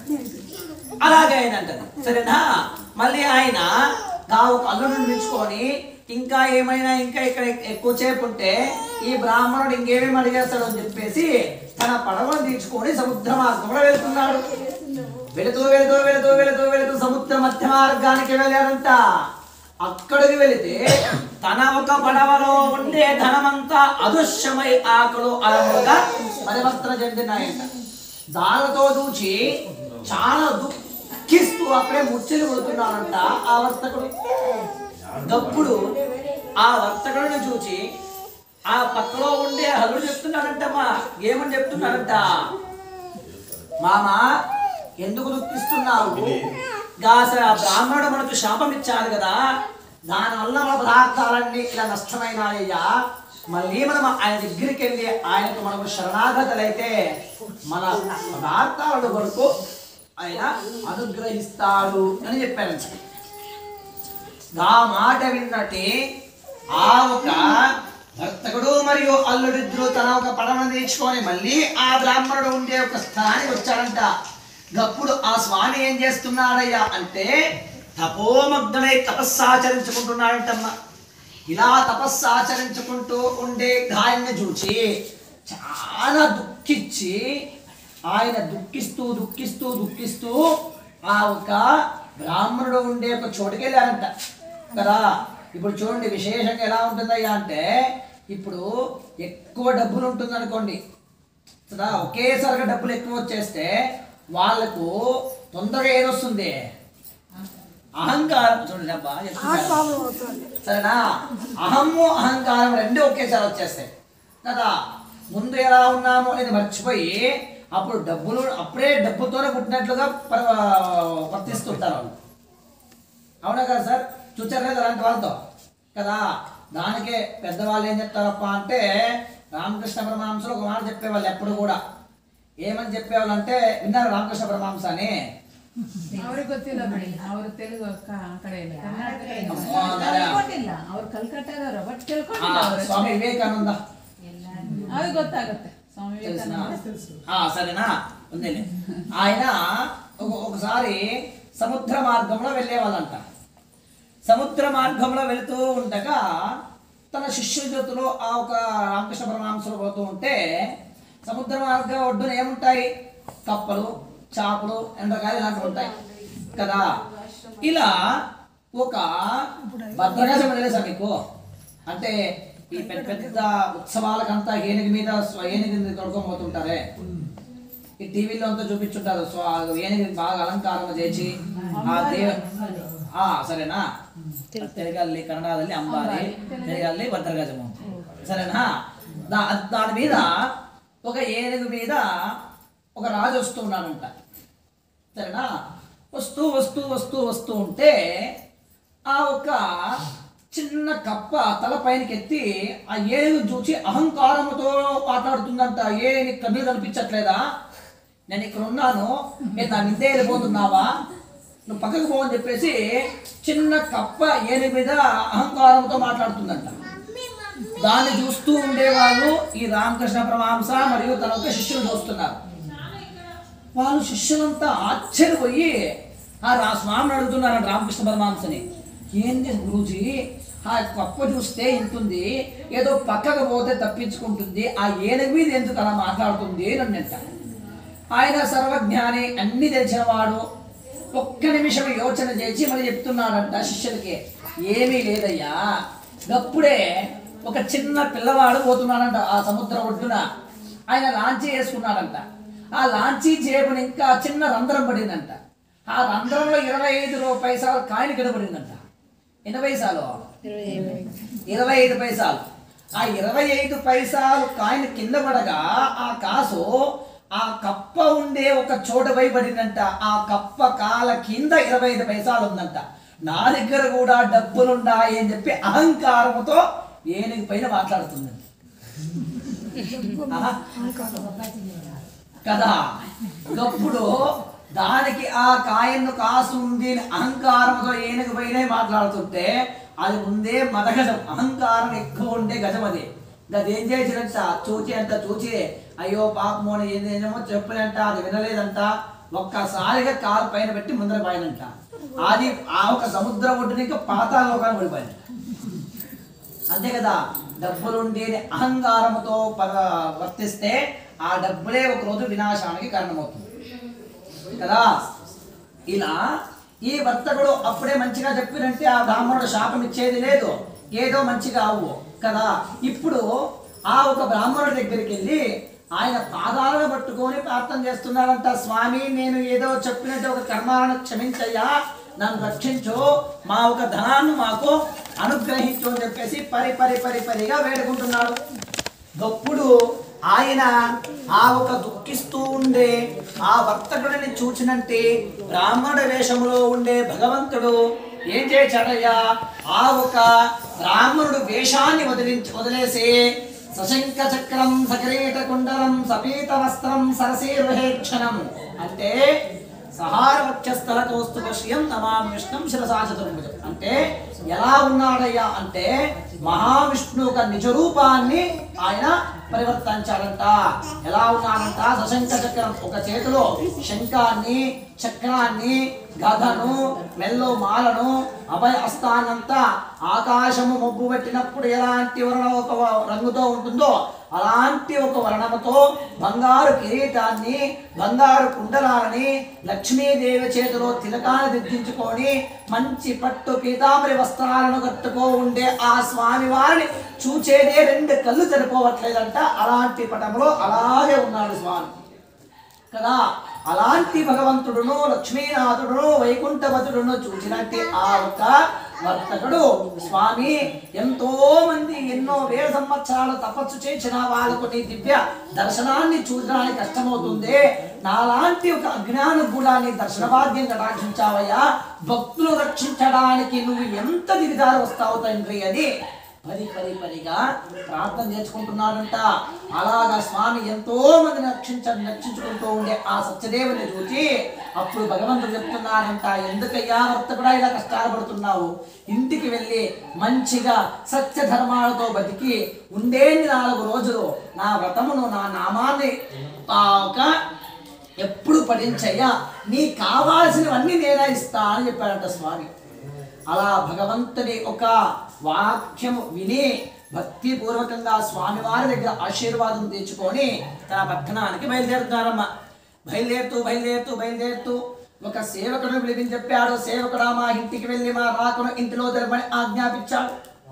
అలాగే అయిందంట సరేనా మళ్ళీ ఆయన ఆ ఒక అల్లుని పిలుచుకొని ఇంకా ఏమైనా ఇంకా ఇక్కడ ఎక్కువసేపు ఉంటే ఈ బ్రాహ్మణుడు ఇంకేమేమి అడిగేస్తాడు అని చెప్పేసి తన పడవను తీసుకొని సముద్ర మార్గంలో వెళ్తున్నాడు వెళుతూ వెళుతూ వెళుతూ వెళుతూ వెళుతూ సముద్ర మధ్య మార్గానికి వెళ్ళారంట అక్కడికి వెళితే తన ఒక పడవలో ఉండే ధనమంతా అదృశ్యమై ఆకులు అలముగా పరివర్తన చెందినాయంట దానితో చూచి చాలా దుఃఖిస్తూ అక్కడే ముచ్చలు కొడుతున్నాడంట ఆ వర్తకుడు గప్పుడు ఆ వర్తకుడిని చూచి ఆ పక్కలో ఉండే హల్లుడు చెప్తున్నాడంటమ్మా ఏమని చెప్తున్నాడంట మామ ఎందుకు దుఃఖిస్తున్నావు గాస ఆ బ్రాహ్మణుడు మనకు శాపం ఇచ్చాడు కదా దానివల్ల మన పదార్థాలన్నీ ఇలా నష్టమైనాయ్యా మళ్ళీ మనం ఆయన దగ్గరికి వెళ్ళి ఆయనకు మనకు శరణాగతులైతే మన పదార్థాలను కొరకు ఆయన అనుగ్రహిస్తాడు అని చెప్పారు ఆ మాట విన్నట్టే ఆ ఒక భర్తకుడు మరియు అల్లుడిద్దరు తన ఒక పడవ నేర్చుకొని మళ్ళీ ఆ బ్రాహ్మణుడు ఉండే ఒక స్థానానికి వచ్చాడంట గప్పుడు ఆ స్వామి ఏం చేస్తున్నాడయ్యా అంటే తపోమగ్నై తపస్సు ఆచరించుకుంటున్నాడంటమ్మా ఇలా తపస్సు ఆచరించుకుంటూ ఉండే గాయాన్ని చూచి చాలా దుఃఖించి ఆయన దుఃఖిస్తూ దుఃఖిస్తూ దుఃఖిస్తూ ఆ ఒక బ్రాహ్మణుడు ఉండే ఒక చోటుకి వెళ్ళారంట కదా ఇప్పుడు చూడండి విశేషంగా ఎలా ఉంటుందయ్యా అంటే ఇప్పుడు ఎక్కువ డబ్బులు ఉంటుంది అనుకోండి కదా ఒకేసారిగా డబ్బులు ఎక్కువ వచ్చేస్తే వాళ్ళకు తొందరగా ఏదొస్తుంది అహంకారం చూడండి అబ్బా చెప్తున్నాను. సరేనా అహము అహంకారం రెండు ఒకేసారి వచ్చేస్తాయి కదా ముందు ఎలా ఉన్నామో అనేది మర్చిపోయి అప్పుడు డబ్బులు అప్పుడే డబ్బుతోనే పుట్టినట్లుగా ప్ర- వర్తిస్తుంటారు వాళ్ళు అవునా కదా సార్ చూచారు లేదా అలాంటి వాళ్ళతో కదా దానికే పెద్దవాళ్ళు ఏం చెప్తారప్ప అంటే రామకృష్ణ పరమహంసలు ఒక మాట చెప్పేవాళ్ళు ఎప్పుడు కూడా ఏమని చెప్పేవాళ్ళు అంటే విన్నారు రామకృష్ణ పరమహంస అని ಅವ್ರಿಗೆ ಗೊತ್ತಿಲ್ಲ ಬಿಡಿ ಅವ್ರು ತೆಲುಗು ಅಕ್ಕ ಆ ಕಡೆ ಇಲ್ಲ ಕರ್ನಾಟಕ ಇಲ್ಲ. ಅಮ್ಮ, ಅದಾರ. ತಿಳ್ಕೊಂಡಿಲ್ಲ ಅವ್ರು ಕಲ್ಕಟ್ಟಾದವ್ರು ಬಟ್ ఆ, ತಿಳ್ಕೊಂಡಿಲ್ಲ ಅವ್ರು స్వామి వివేకానంద ಅವ್ರಿಗೆ ಗೊತ್ತಾಗುತ್ತೆ ಸ್ವಾಮಿ తెలిసినా ವಿವೇಕಾನಂದ ఆ, సరేనా ఉందిలే ఆయన ఒక- ఒకసారి సముద్ర మార్గంలో వెళ్ళేవాళ్ళంట సముద్ర మార్గంలో వెళుతూ ఉండగా తన శిష్యుల జొత్తులో ఆ ఒక రామకృష్ణ పరమహంసలు పోతూ ఉంటే సముద్ర మార్గ ఒడ్డున ఏముంటాయి కప్పలు చేపలు ఎండ్రకాయలు ఇలాంటివి ఉంటాయి కదా ఇలా ఒక భద్రకాశం తెలుసా మీకు అంటే ఈ పెద్ద పెద్ద ఉత్సవాలకంతా ఏనుగు మీద స్వ- ఏనుగు తొడుకొని పోతుంటారే ఈ టీవీలో అంతా చూపించుంటారు సో ఆ ఏనుగు బాగా అలంకారం చేసి ఆ దేవ ఆ సరేనా తెలుగల్లి కన్నడದಲ್ಲಿ అంబారి తెలుగల్లి భద్రగజము సరేనా దా దాని మీద ఒక ఏనుగు మీద ఒక రాజు వస్తూ ఉన్నాడంట సరేనా వస్తూ వస్తూ వస్తూ వస్తూ ఉంటే ఆ ఒక చిన్న కప్ప తల పైనకి ఎత్తి ఆ ఏనుగు చూసి అహంకారంతో మాట్లాడుతుందంట ఏ నీకు కన్నీళ్ళు కనిపించట్లేదా నేను ఇక్కడ ఉన్నాను నేను నా మిద్దే వెళ్ళిపోతున్నావా నువ్వు పక్కకు పో అని చెప్పేసి చిన్న కప్ప ఏనుగు మీద అహంకారంతో మాట్లాడుతుందంట దాన్ని చూస్తూ ఉండేవాళ్ళు ఈ రామకృష్ణ పరమహంస మరియు తన యొక్క శిష్యులు చూస్తున్నారు వాళ్ళు శిష్యులంతా ఆశ్చర్యపోయి ఆ రా స్వామిని అడుగుతున్నారు రామకృష్ణ పరమహంసని ఏంది గురూజీ ఆ కప్ప చూస్తే ఇంతుంది ఏదో పక్కకు పోతే తప్పించుకుంటుంది ఆ ఏనుగు మీద ఎందుకు అలా మాట్లాడుతుంది అని అన్నట్ట ఆయన సర్వజ్ఞాని అన్ని తెలిసినవాడు ఒక్క నిమిషం యోచన చేసి మరి చెప్తున్నాడంట శిష్యులకి ఏమీ లేదయ్యా గప్పుడే ఒక చిన్న పిల్లవాడు పోతున్నాడంట ఆ సముద్ర ఒడ్డున ఆయన లాంచీ వేసుకున్నాడంట ఆ లాంచీ జేబుని ఇంకా చిన్న రంధ్రం పడిందంట ఆ రంధ్రంలో ఇరవై ఐదు రూ- పైసలు కాయిన్ కిందపడిందంట ఎన్ని పైసలు ఇరవై ఐదు పైసలు ఆ ఇరవై ఐదు పైసలు కాయిన్ కింద పడగా ఆ కాసు ఆ కప్ప ఉండే ఒక చోట పడిందంట ఆ కప్ప కాల కింద ఇరవై ఐదు పైసలు ఉందంట నా దగ్గర కూడా డబ్బులున్నాయి అని చెప్పి అహంకారముతో ఏనుగు పైన మాట్లాడుతుందంట ఆహా. కదా గప్పుడు దానికి ఆ కాయన్ను కాసు ఉంది అని అహంకారంతో ఏనుగు పైనే మాట్లాడుతుంటే అది ముందే మదగజం అహంకారం ఎక్కువ ఉండే గజం అది అది ఏం చేసినంట చూచి అంట చూచి అయ్యో పాపమో అని ఏదేమో చెప్పినంట అది వినలేదంట ఒక్కసారిగా కాలు పైన పెట్టి ముందర పైనంట అది ఆ ఒక సముద్ర ఒడ్డుని ఇంకా పాతాళ లోకాన్ని పడిపోయింది అంతే కదా డబ్బులుండి అని అహంకారంతో ప- వర్తిస్తే ఆ డబ్బులే ఒక రోజు వినాశానికి కారణమవుతుంది కదా ఇలా ఈ వర్తకుడు అప్పుడే మంచిగా చెప్పినంటే ఆ బ్రాహ్మణుడు శాపం ఇచ్చేది లేదు ఏదో మంచిగా అవ్వు కదా ఇప్పుడు ఆ ఒక బ్రాహ్మణుడి దగ్గరికి వెళ్ళి ఆయన పాదాలను పట్టుకొని ప్రార్థన చేస్తున్నాడంట స్వామి నేను ఏదో చెప్పినట్టు ఒక కర్మాలను క్షమించయ్యా నన్ను రక్షించు మా ఒక ధనాన్ని మాకు అనుగ్రహించు అని చెప్పేసి పరి పరి పరి పరిగా వేడుకుంటున్నాడు గప్పుడు ఆయన ఆ ఒక దుఃఖిస్తూ ఉండే ఆ వర్తకుడిని చూచినంటే బ్రాహ్మణ వేషములో ఉండే భగవంతుడు ఏం చేశాడయ్యా ఆ ఒక బ్రాహ్మణుడు వేషాన్ని వదిలించి వదిలేసి సశంక చక్రం సకరీట కుండలం సపీత వస్త్రం సరసీర్వహేక్షణం అంటే సహారవక్షస్థల కౌస్తుభ శ్రియం నమామి విష్ణుం శిరసా చతుర్భుజం అంటే ఎలా ఉన్నాడయ్యా అంటే మహావిష్ణు ఒక నిజ రూపాన్ని ఆయన పరివర్తించాడంట ఎలా ఉన్నాడంట సశంక చక్రం ఒక చేతిలో శంఖాన్ని చక్రాన్ని గదను మెల్లో మాలను అభయ హస్తాన్నంతా ఆకాశము మబ్బు పెట్టినప్పుడు ఎలాంటి వర్ణ ఒక రంగుతో ఉంటుందో అలాంటి ఒక వర్ణముతో బంగారు కిరీటాన్ని బంగారు కుండలాలని లక్ష్మీదేవి చేతిలో తిలకాన్ని దిద్దించుకొని మంచి పట్టు పీతాంబరి వస్త్రాలను కట్టుకో ఉండే ఆ స్వామి వారిని చూచేదే రెండు కళ్ళు సరిపోవట్లేదంట అలాంటి పటంలో అలాగే ఉన్నాడు స్వామి కదా అలాంటి భగవంతుడును లక్ష్మీనాథుడును వైకుంఠవతుడును చూసినట్టే ఆ ఒక వర్తకుడు స్వామి ఎంతో మంది ఎన్నో వేల సంవత్సరాలు తపస్సు చేసిన వాళ్ళకు నీ దివ్య దర్శనాన్ని చూడడానికి కష్టమవుతుంది నాలాంటి ఒక అజ్ఞాన గుణాన్ని దర్శన భాగ్యం కటాక్షించావయ్యా భక్తులు రక్షించడానికి నువ్వు ఎంత దిగదారి వస్తావు తండ్రి అని పది పది పదిగా ప్రార్థన చేసుకుంటున్నాడంట అలాగా స్వామి ఎంతో మంది రక్షించ రక్షించుకుంటూ ఉండే ఆ సత్యదేవుని చూసి అప్పుడు భగవంతుడు చెప్తున్నాడంట ఎందుకయ్యా వర్తకుడా ఇలా కష్టాలు పడుతున్నావు ఇంటికి వెళ్ళి మంచిగా సత్య ధర్మాలతో బతికి ఉండేది నాలుగు రోజులు నా వ్రతమును నా నామాన్ని ఆ ఒక ఎప్పుడు పఠించయ్యా నీ కావాల్సినవన్నీ నేనే ఇస్తా అని చెప్పాడంట స్వామి అలా భగవంతుని ఒక వాక్యము విని భక్తి పూర్వకంగా స్వామివారి దగ్గర ఆశీర్వాదం తెచ్చుకొని తన పట్టణానికి బయలుదేరుతున్నారమ్మ బయలుదేరుతూ బయలుదేరుతూ బయలుదేరుతూ ఒక సేవకుడు పిలిపించి చెప్పాడు సేవకుడా మా ఇంటికి వెళ్ళి మా రాకును ఇంటిలో తెరమని ఆజ్ఞాపించాడు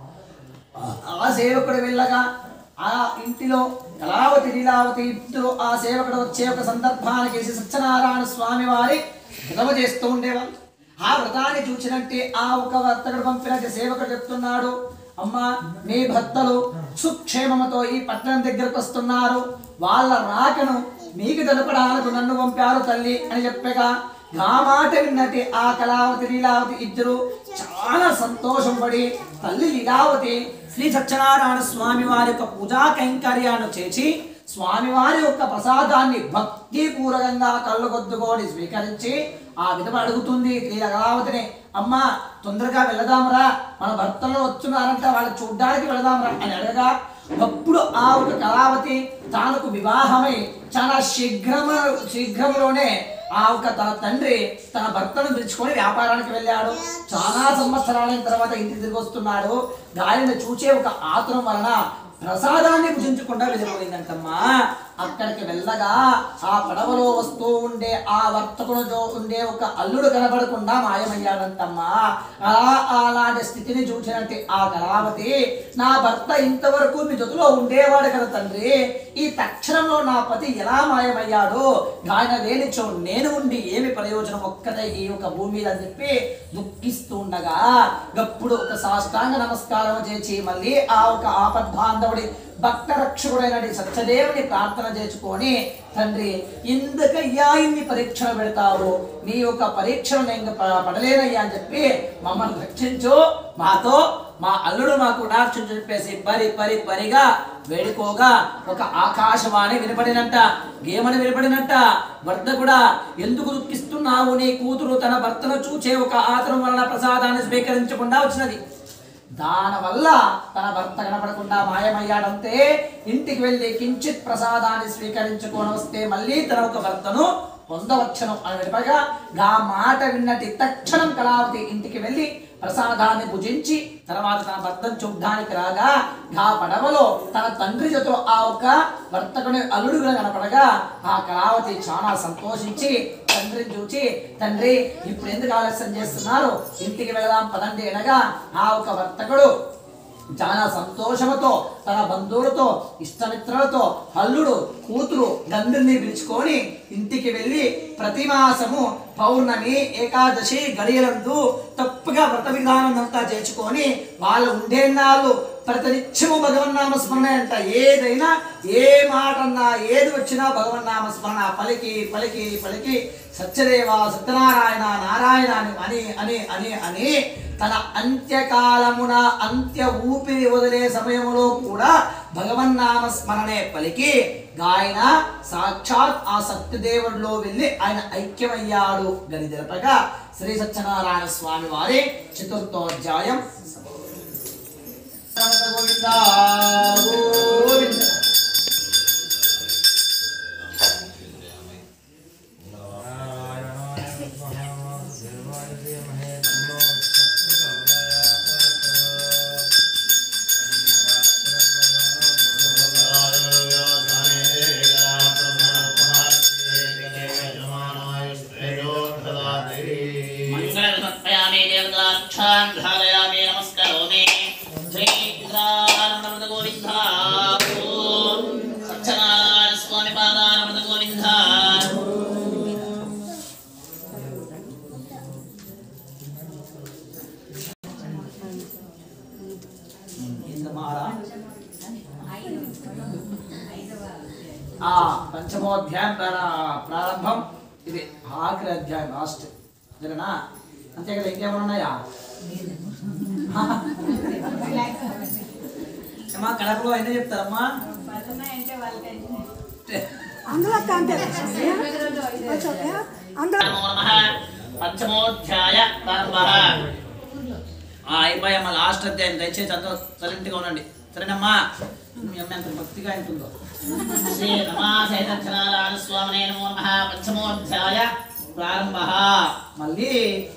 ఆ సేవకుడు వెళ్ళగా ఆ ఇంటిలో కళావతి లీలావతి ఇద్దరు ఆ సేవకుడు వచ్చే ఒక సందర్భానికి శ్రీ సత్యనారాయణ స్వామి వారి వ్రతము చేస్తూ ఉండేవాళ్ళు ఆ వ్రతాన్ని చూసినట్టే ఆ ఒక వర్తకుడు పంపినట్టు సేవకుడు చెప్తున్నాడు అమ్మా మీ భర్తలు సుక్షేమముతో ఈ పట్టణం దగ్గరకు వస్తున్నారు వాళ్ళ రాకను మీకు తెలపడానికి నన్ను పంపారు తల్లి అని చెప్పగా ఆ మాట విన్నట్టు ఆ కళావతి లీలావతి ఇద్దరు చాలా సంతోషం పడి తల్లి లీలావతి శ్రీ సత్యనారాయణ స్వామి వారి యొక్క పూజా కైంకర్యాన్ని చేసి స్వామివారి యొక్క ప్రసాదాన్ని భక్తి పూర్వకంగా కళ్ళు కొద్దుకొని స్వీకరించి ఆ విధమ అడుగుతుంది శ్రీ కళావతిని అమ్మా తొందరగా వెళదాంరా మన భర్తలు వచ్చున్నారంట వాళ్ళు చూడ్డానికి వెళదాంరా అని అడగగా అప్పుడు ఆ ఒక కళావతి తానుకు వివాహమై చాలా శీఘ్రమ శీఘ్రంలోనే ఆ ఒక తన తండ్రి తన భర్తను పిలుచుకొని వ్యాపారానికి వెళ్ళాడు చాలా సంవత్సరాలైన తర్వాత ఇంటికి తిరిగి వస్తున్నాడు గాలిని చూచే ఒక ఆతురం వలన ప్రసాదాన్ని భుజించకుండా వెళ్ళిపోయిందంటమ్మా అక్కడికి వెళ్ళగా ఆ పడవలో వస్తూ ఉండే ఆ వర్తకునితో ఉండే ఒక అల్లుడు కనబడకుండా మాయమయ్యాడంటమ్మా అలా అలాంటి స్థితిని చూసినట్టు ఆ కళావతి నా భర్త ఇంతవరకు మీ జొతులో ఉండేవాడు కదా తండ్రి ఈ తక్షణంలో నా పతి ఎలా మాయమయ్యాడు ఆయన లేనిచో నేను ఉండి ఏమి ప్రయోజనం ఒక్కటే ఈ యొక్క భూమి మీద అని చెప్పి దుఃఖిస్తూ ఉండగా గప్పుడు ఒక సాష్టాంగ నమస్కారం చేసి మళ్ళీ ఆ ఒక ఆపద్బాంధవుడి భక్త రక్షకుడైన సత్యదేవుని ప్రార్థన చేసుకొని తండ్రి ఎందుకయ్యా ఇన్ని పరీక్షలు పెడతావు నీ యొక్క పరీక్షలు నేను ప- పడలేనయ్యా అని చెప్పి మమ్మల్ని రక్షించు మాతో మా అల్లుడు మాకు డాక్షన్ చెప్పేసి పరి పరి పరిగా వేడుకోగా ఒక ఆకాశవాణి వినపడినంట ఏమని వినపడినంట భర్త కూడా ఎందుకు దుఃఖిస్తున్నావు నీ కూతురు తన భర్తను చూచే ఒక ఆతరం వలన ప్రసాదాన్ని స్వీకరించకుండా వచ్చినది దానివల్ల తన భర్త కనపడకుండా మాయమయ్యాడంతే ఇంటికి వెళ్ళి కించిత్ ప్రసాదాన్ని స్వీకరించుకొని వస్తే మళ్ళీ తన ఒక భర్తను పొందవచ్చును అని వినపగా గా మాట విన్నటి తక్షణం కళావతి ఇంటికి వెళ్ళి ప్రసాదాన్ని భుజించి తర్వాత తన భర్తను చూడ్డానికి రాగా గా పడవలో తన తండ్రి జతో ఆ ఒక వర్తకుని అల్లుడుగా కనపడగా ఆ కళావతి చాలా సంతోషించి తండ్రిని చూచి తండ్రి ఇప్పుడు ఎందుకు ఆలస్యం చేస్తున్నారు ఇంటికి వెళదాం పదండి అనగా ఆ ఒక వర్తకుడు చాలా సంతోషముతో తన బంధువులతో ఇష్టమిత్రులతో అల్లుడు కూతురు తండ్రిని పిలుచుకొని ఇంటికి వెళ్ళి ప్రతి మాసము పౌర్ణమి ఏకాదశి గడియలందు తప్పుగా వ్రత విధానం అంతా చేర్చుకొని వాళ్ళు ఉండేనాళ్ళు ప్రతినిత్యము భగవన్నామ స్మరణ అంట ఏదైనా ఏ మాట అన్నా ఏది వచ్చినా భగవన్నామ స్మరణ పలికి పలికి పలికి సత్యదేవ సత్యనారాయణ నారాయణ అని అని అని అని అని తన అంత్యకాలమున అంత్య ఊపిరి వదిలే సమయంలో కూడా భగవన్నామ స్మరణే పలికి ఆయన సాక్షాత్ ఆ సత్యదేవుడిలో వెళ్ళి ఆయన ఐక్యమయ్యాడు గని జరపగా శ్రీ సత్యనారాయణ స్వామి వారి చతుర్థోధ్యాయం గోవింద గోవింద మంగళసమర్పయామి దేవతాక్షాన్ ధారయామి నమస్కరోమి శ్రీ ఇంద్రారమణ గోవింద ఓం సత్యనారాయణ స్వామి పాదారమణ గోవింద ఇంద్రమాల ఆ పంచమోధ్యాయం ప్రార- ప్రారంభం ఇది ఆఖరి అధ్యాయం లాస్ట్ సరేనా అంతే కదా ఇంకేమైనా ఉన్నాయా అమ్మా కడపలో ఎన్ని చెప్తారమ్మా అందులో కాంతే అందులో నమో నమః పంచమోధ్యాయ ప్రారంభ ఆ, అయిపోయమ్మా లాస్ట్ అధ్యాయం దయచేసి అందరూ సైలెంట్గా ఉండండి సరేనమ్మా మీ అమ్మ ఎంత భక్తిగా ఉంటుందో శ్రీ రమాసహిత సత్యనారాయణ స్వామినే నమో నమః పంచమోధ్యాయ ప్రారంభ మళ్ళీ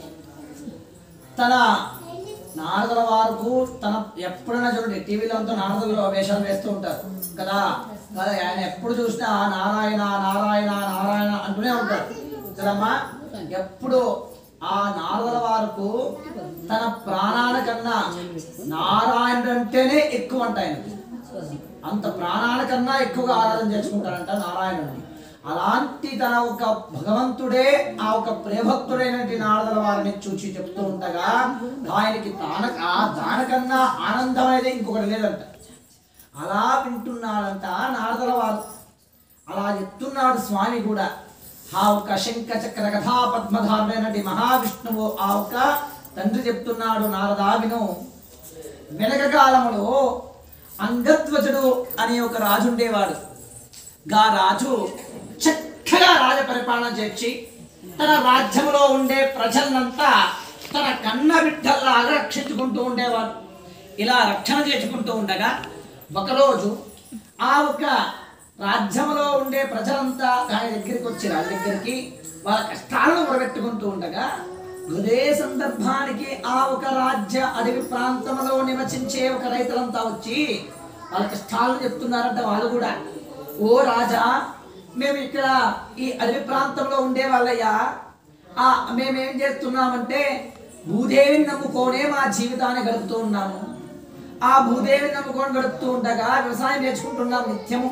తన నారదుల వారు తన ఎప్పుడైనా చూడండి టీవీలో అంతా నారదులు వేషాలు వేస్తూ ఉంటారు కదా కదా ఆయన ఎప్పుడు చూసినా నారాయణ నారాయణ నారాయణ అంటూనే ఉంటారు కదమ్మా ఎప్పుడు ఆ నారదుల వారికి తన ప్రాణాల కన్నా నారాయణుడు అంటేనే ఎక్కువ అంట ఆయనకి అంత ప్రాణాల కన్నా ఎక్కువగా ఆరాధన చేసుకుంటారంట నారాయణుడిని అలాంటి తన ఒక భగవంతుడే ఆ ఒక ప్రేభక్తుడైనటువంటి నారదుల వారిని చూచి చెప్తూ ఉండగా ఆయనకి దాన ఆ దానికన్నా ఆనందం అనేది ఇంకొకటి లేదంట అలా వింటున్నాడంట నారదుల వారు అలా చెప్తున్నాడు స్వామి కూడా ఆ ఒక శంఖ చక్ర కథా పద్మధారుడైనటువంటి మహావిష్ణువు ఆ ఒక తండ్రి చెప్తున్నాడు నారదా విను వెనక కాలములో అంగధ్వజుడు అనే ఒక రాజు ఉండేవాడు గా రాజు చక్కగా రాజ పరిపాలన చేసి తన రాజ్యంలో ఉండే ప్రజలంతా తన కన్న బిడ్డల్లాగా రక్షించుకుంటూ ఉండేవాడు ఇలా రక్షణ చేసుకుంటూ ఉండగా ఒకరోజు ఆ ఒక రాజ్యంలో ఉండే ప్రజలంతా ఆయన దగ్గరికి వచ్చి రాజు దగ్గరికి వాళ్ళ కష్టాలను మొరబెట్టుకుంటూ ఉండగా అదే సందర్భానికి ఆ ఒక రాజ్య అడవి ప్రాంతంలో నివసించే ఒక రైతులంతా వచ్చి వాళ్ళ కష్టాలను చెప్తున్నారంట వాళ్ళు కూడా ఓ రాజా మేము ఇక్కడ ఈ అడవి ప్రాంతంలో ఉండే వాళ్ళయ్యా ఆ మేమేం చేస్తున్నామంటే భూదేవిని నమ్ముకోనే మా జీవితాన్ని గడుపుతూ ఉన్నాము ఆ భూదేవిని నమ్ముకొని గడుపుతూ ఉండగా వ్యవసాయం నేర్చుకుంటున్నాం నిత్యము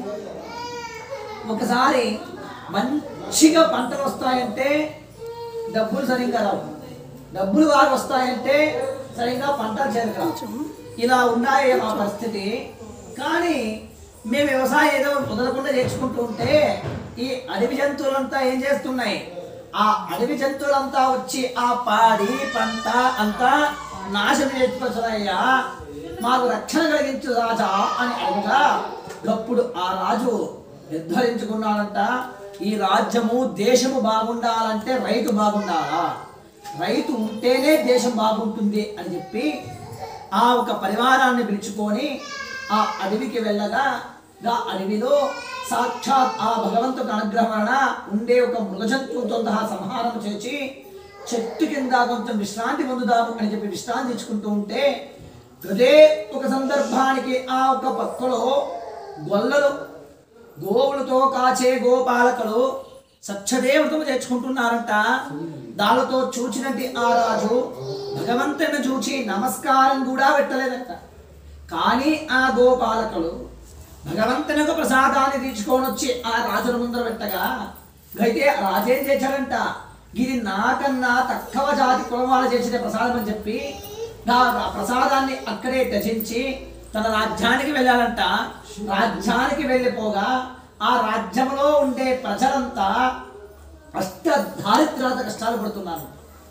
ఒకసారి మంచిగా పంటలు వస్తాయంటే డబ్బులు సరిగ్గా రావు డబ్బులు బాగా వస్తాయంటే సరిగ్గా పంటలు చేరకరావు ఇలా ఉన్నాయి మా పరిస్థితి కానీ మేము వ్యవసాయం ఏదో వదలకుండా చేసుకుంటూ ఉంటే ఈ అడవి జంతువులంతా ఏం చేస్తున్నాయి ఆ అడవి జంతువులంతా వచ్చి ఆ పాడి పంట అంతా నాశనం చేసుకొచ్చారయ్యా మాకు రక్షణ కలిగించు రాజా అని అడగగా అప్పుడు ఆ రాజు నిర్ధారించుకున్నాడంట ఈ రాజ్యము దేశము బాగుండాలంటే రైతు బాగుండాలా రైతు ఉంటేనే దేశం బాగుంటుంది అని చెప్పి ఆ ఒక పరివారాన్ని పిలుచుకొని ఆ అడవికి వెళ్ళగా ఆ అడవిలో సాక్షాత్ ఆ భగవంతుడి అనుగ్రహం వలన ఉండే ఒక మృగజంతువుతో సహా సంహారం చేసి చెట్టు కింద కొంచెం విశ్రాంతి పొందుదాము అని చెప్పి విశ్రాంతి ఇచ్చుకుంటూ ఉంటే అదే ఒక సందర్భానికి ఆ ఒక పక్కలో గొల్లలు గోవులతో కాచే గోపాలకులు సత్యదేవతము తెచ్చుకుంటున్నారంట దానితో చూచినట్టు ఆ రాజు భగవంతుని చూచి నమస్కారం కూడా పెట్టలేదంట కానీ ఆ గోపాలకులు భగవంతుని యొక్క ప్రసాదాన్ని తీసుకొని వచ్చి ఆ రాజుల ముందర పెట్టగా అయితే ఆ రాజేం చేశాడంట ఇది నాకన్నా తక్కువ జాతి కులం వాళ్ళు చేసిన ప్రసాదం అని చెప్పి ఆ ఆ ప్రసాదాన్ని అక్కడే త్యజించి తన రాజ్యానికి వెళ్ళాలంట రాజ్యానికి వెళ్ళిపోగా ఆ రాజ్యంలో ఉండే ప్రజలంతా అష్ట దారిద్ర్యాత కష్టాలు పడుతున్నారు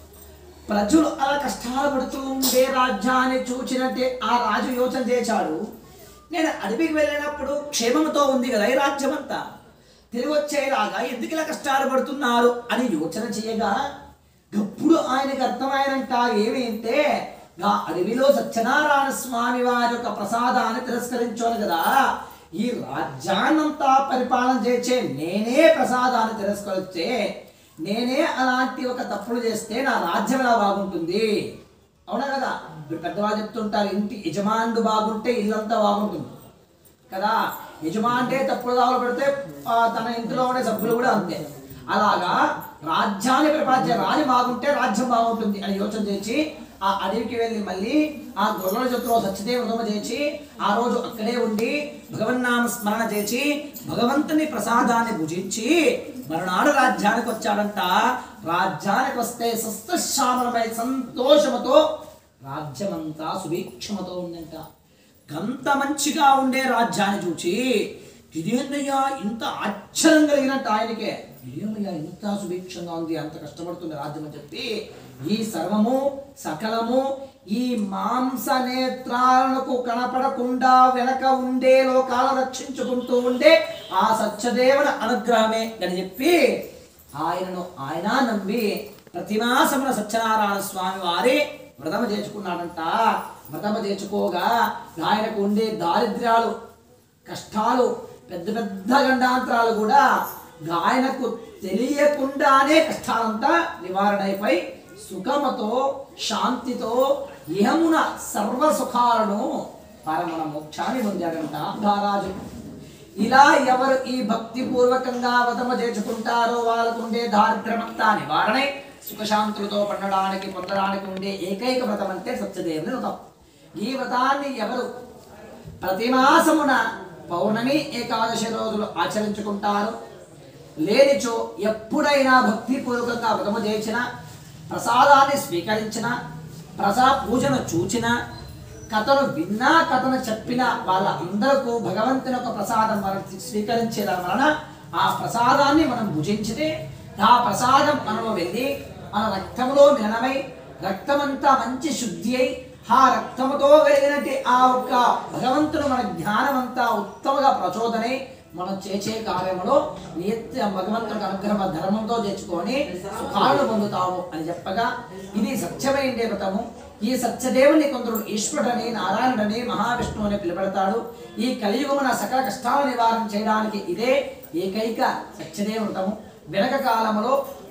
ప్రజలు అలా కష్టాలు పడుతూ ఉండే రాజ్యాన్ని చూచినట్టే ఆ రాజు యోచన చేశాడు నేను అడవికి వెళ్ళినప్పుడు క్షేమంతో ఉంది కదా ఈ రాజ్యం అంతా తిరిగి వచ్చేలాగా ఎందుకు ఇలా కష్టాలు పడుతున్నారు అని యోచన చేయగా అప్పుడు ఆయనకు అర్థమైనంట ఏమేంటే ఆ అడవిలో సత్యనారాయణ స్వామి వారి యొక్క ప్రసాదాన్ని తిరస్కరించాను కదా ఈ రాజ్యాన్నంతా పరిపాలన చేసే నేనే ప్రసాదాన్ని తిరస్కరిస్తే నేనే అలాంటి ఒక తప్పులు చేస్తే నా రాజ్యం ఎలా బాగుంటుంది అవునా కదా ఇప్పుడు పెద్దవాళ్ళు చెప్తుంటారు ఇంటి యజమానుడు బాగుంటే ఇల్లంతా బాగుంటుంది కదా యజమాంటే తప్పుడు దావలు పెడితే ఆ, తన ఇంటిలో ఉండే సభ్యులు కూడా అంతే అలాగా రాజ్యాన్ని పరిపాలించే రాజు బాగుంటే రాజ్యం బాగుంటుంది అని యోచన చేసి ఆ అడవికి వెళ్ళి మళ్ళీ ఆ గొర్రెల జట్టులో సత్యదేవ వ్రతము చేసి ఆ రోజు అక్కడే ఉండి భగవన్నామ స్మరణ చేసి భగవంతుని ప్రసాదాన్ని భుజించి మరునాడు రాజ్యానికి వచ్చాడంట రాజ్యానికి వస్తే సస్యశ్యామలమై సంతోషముతో రాజ్యమంతా సుభిక్షమతో ఉందంట గంత మంచిగా ఉండే రాజ్యాన్ని చూచి ఇదేందయ్యా ఇంత ఆశ్చర్యం కలిగినట్టు ఆయనకే ఇదేమయ్యా ఇంత సుభిక్షంగా ఉంది అంత కష్టపడుతుంది రాజ్యం అని చెప్పి ఈ సర్వము సకలము ఈ మాంస నేత్రాలకు కనపడకుండా వెనక ఉండే లోకాలు రక్షించుకుంటూ ఉండే ఆ సత్యదేవుని అనుగ్రహమే అని చెప్పి ఆయనను ఆయన నమ్మి ప్రతిమాసమున సత్యనారాయణ స్వామి వారి వ్రతము చేర్చుకున్నాడంట వ్రతము చేర్చుకోగా ఆయనకు ఉండే దారిద్ర్యాలు కష్టాలు పెద్ద పెద్ద గండాంతరాలు కూడా ఆయనకు తెలియకుండానే కష్టాలంతా నివారణ అయిపోయి సుఖముతో శాంతితో ఇహమున సర్వ సుఖాలను పరమణ మోక్షాన్ని పొందాడంట మహారాజు ఇలా ఎవరు ఈ భక్తి పూర్వకంగా వ్రతము చేసుకుంటారో వాళ్ళకు ఉండే దారిద్ర్యమంతా నివారణై సుఖశాంతులతో పండడానికి పొందడానికి ఉండే ఏకైక వ్రతం అంటే సత్యదేవుని వ్రతం ఈ వ్రతాన్ని ఎవరు ప్రతి మాసమున పౌర్ణమి ఏకాదశి రోజులు ఆచరించుకుంటారు లేనిచో ఎప్పుడైనా భక్తిపూర్వకంగా వ్రతము చేసిన ప్రసాదాన్ని స్వీకరించిన ప్రసా పూజను చూచిన కథను విన్నా కథను చెప్పిన వాళ్ళందరకు భగవంతుని యొక్క ప్రసాదం మనం స్వీకరించడం వలన ఆ ప్రసాదాన్ని మనం భుజించితే ఆ ప్రసాదం మనలో వెళ్ళి మన రక్తంలో మిలనమై రక్తమంతా మంచి శుద్ధి అయి ఆ రక్తముతో కలిగినట్టు ఆ ఒక్క భగవంతుడు మన జ్ఞానమంతా ఉత్తమగా ప్రచోదనై మనం చేసే కార్యములో నిత్య భగవంతుడికి అనుగ్రహ ధర్మంతో తెచ్చుకొని సుఖాలను పొందుతాము అని చెప్పగా ఇది సత్యమైన వ్రతము ఈ సత్యదేవుని కొందరు ఈశ్వరుడని నారాయణుడని మహావిష్ణువు అని పిలువడతాడు ఈ కలియుగమున సకల కష్టాల నివారణ చేయడానికి ఇదే ఏకైక సత్యదేవ వ్రతము వెనక కాలములో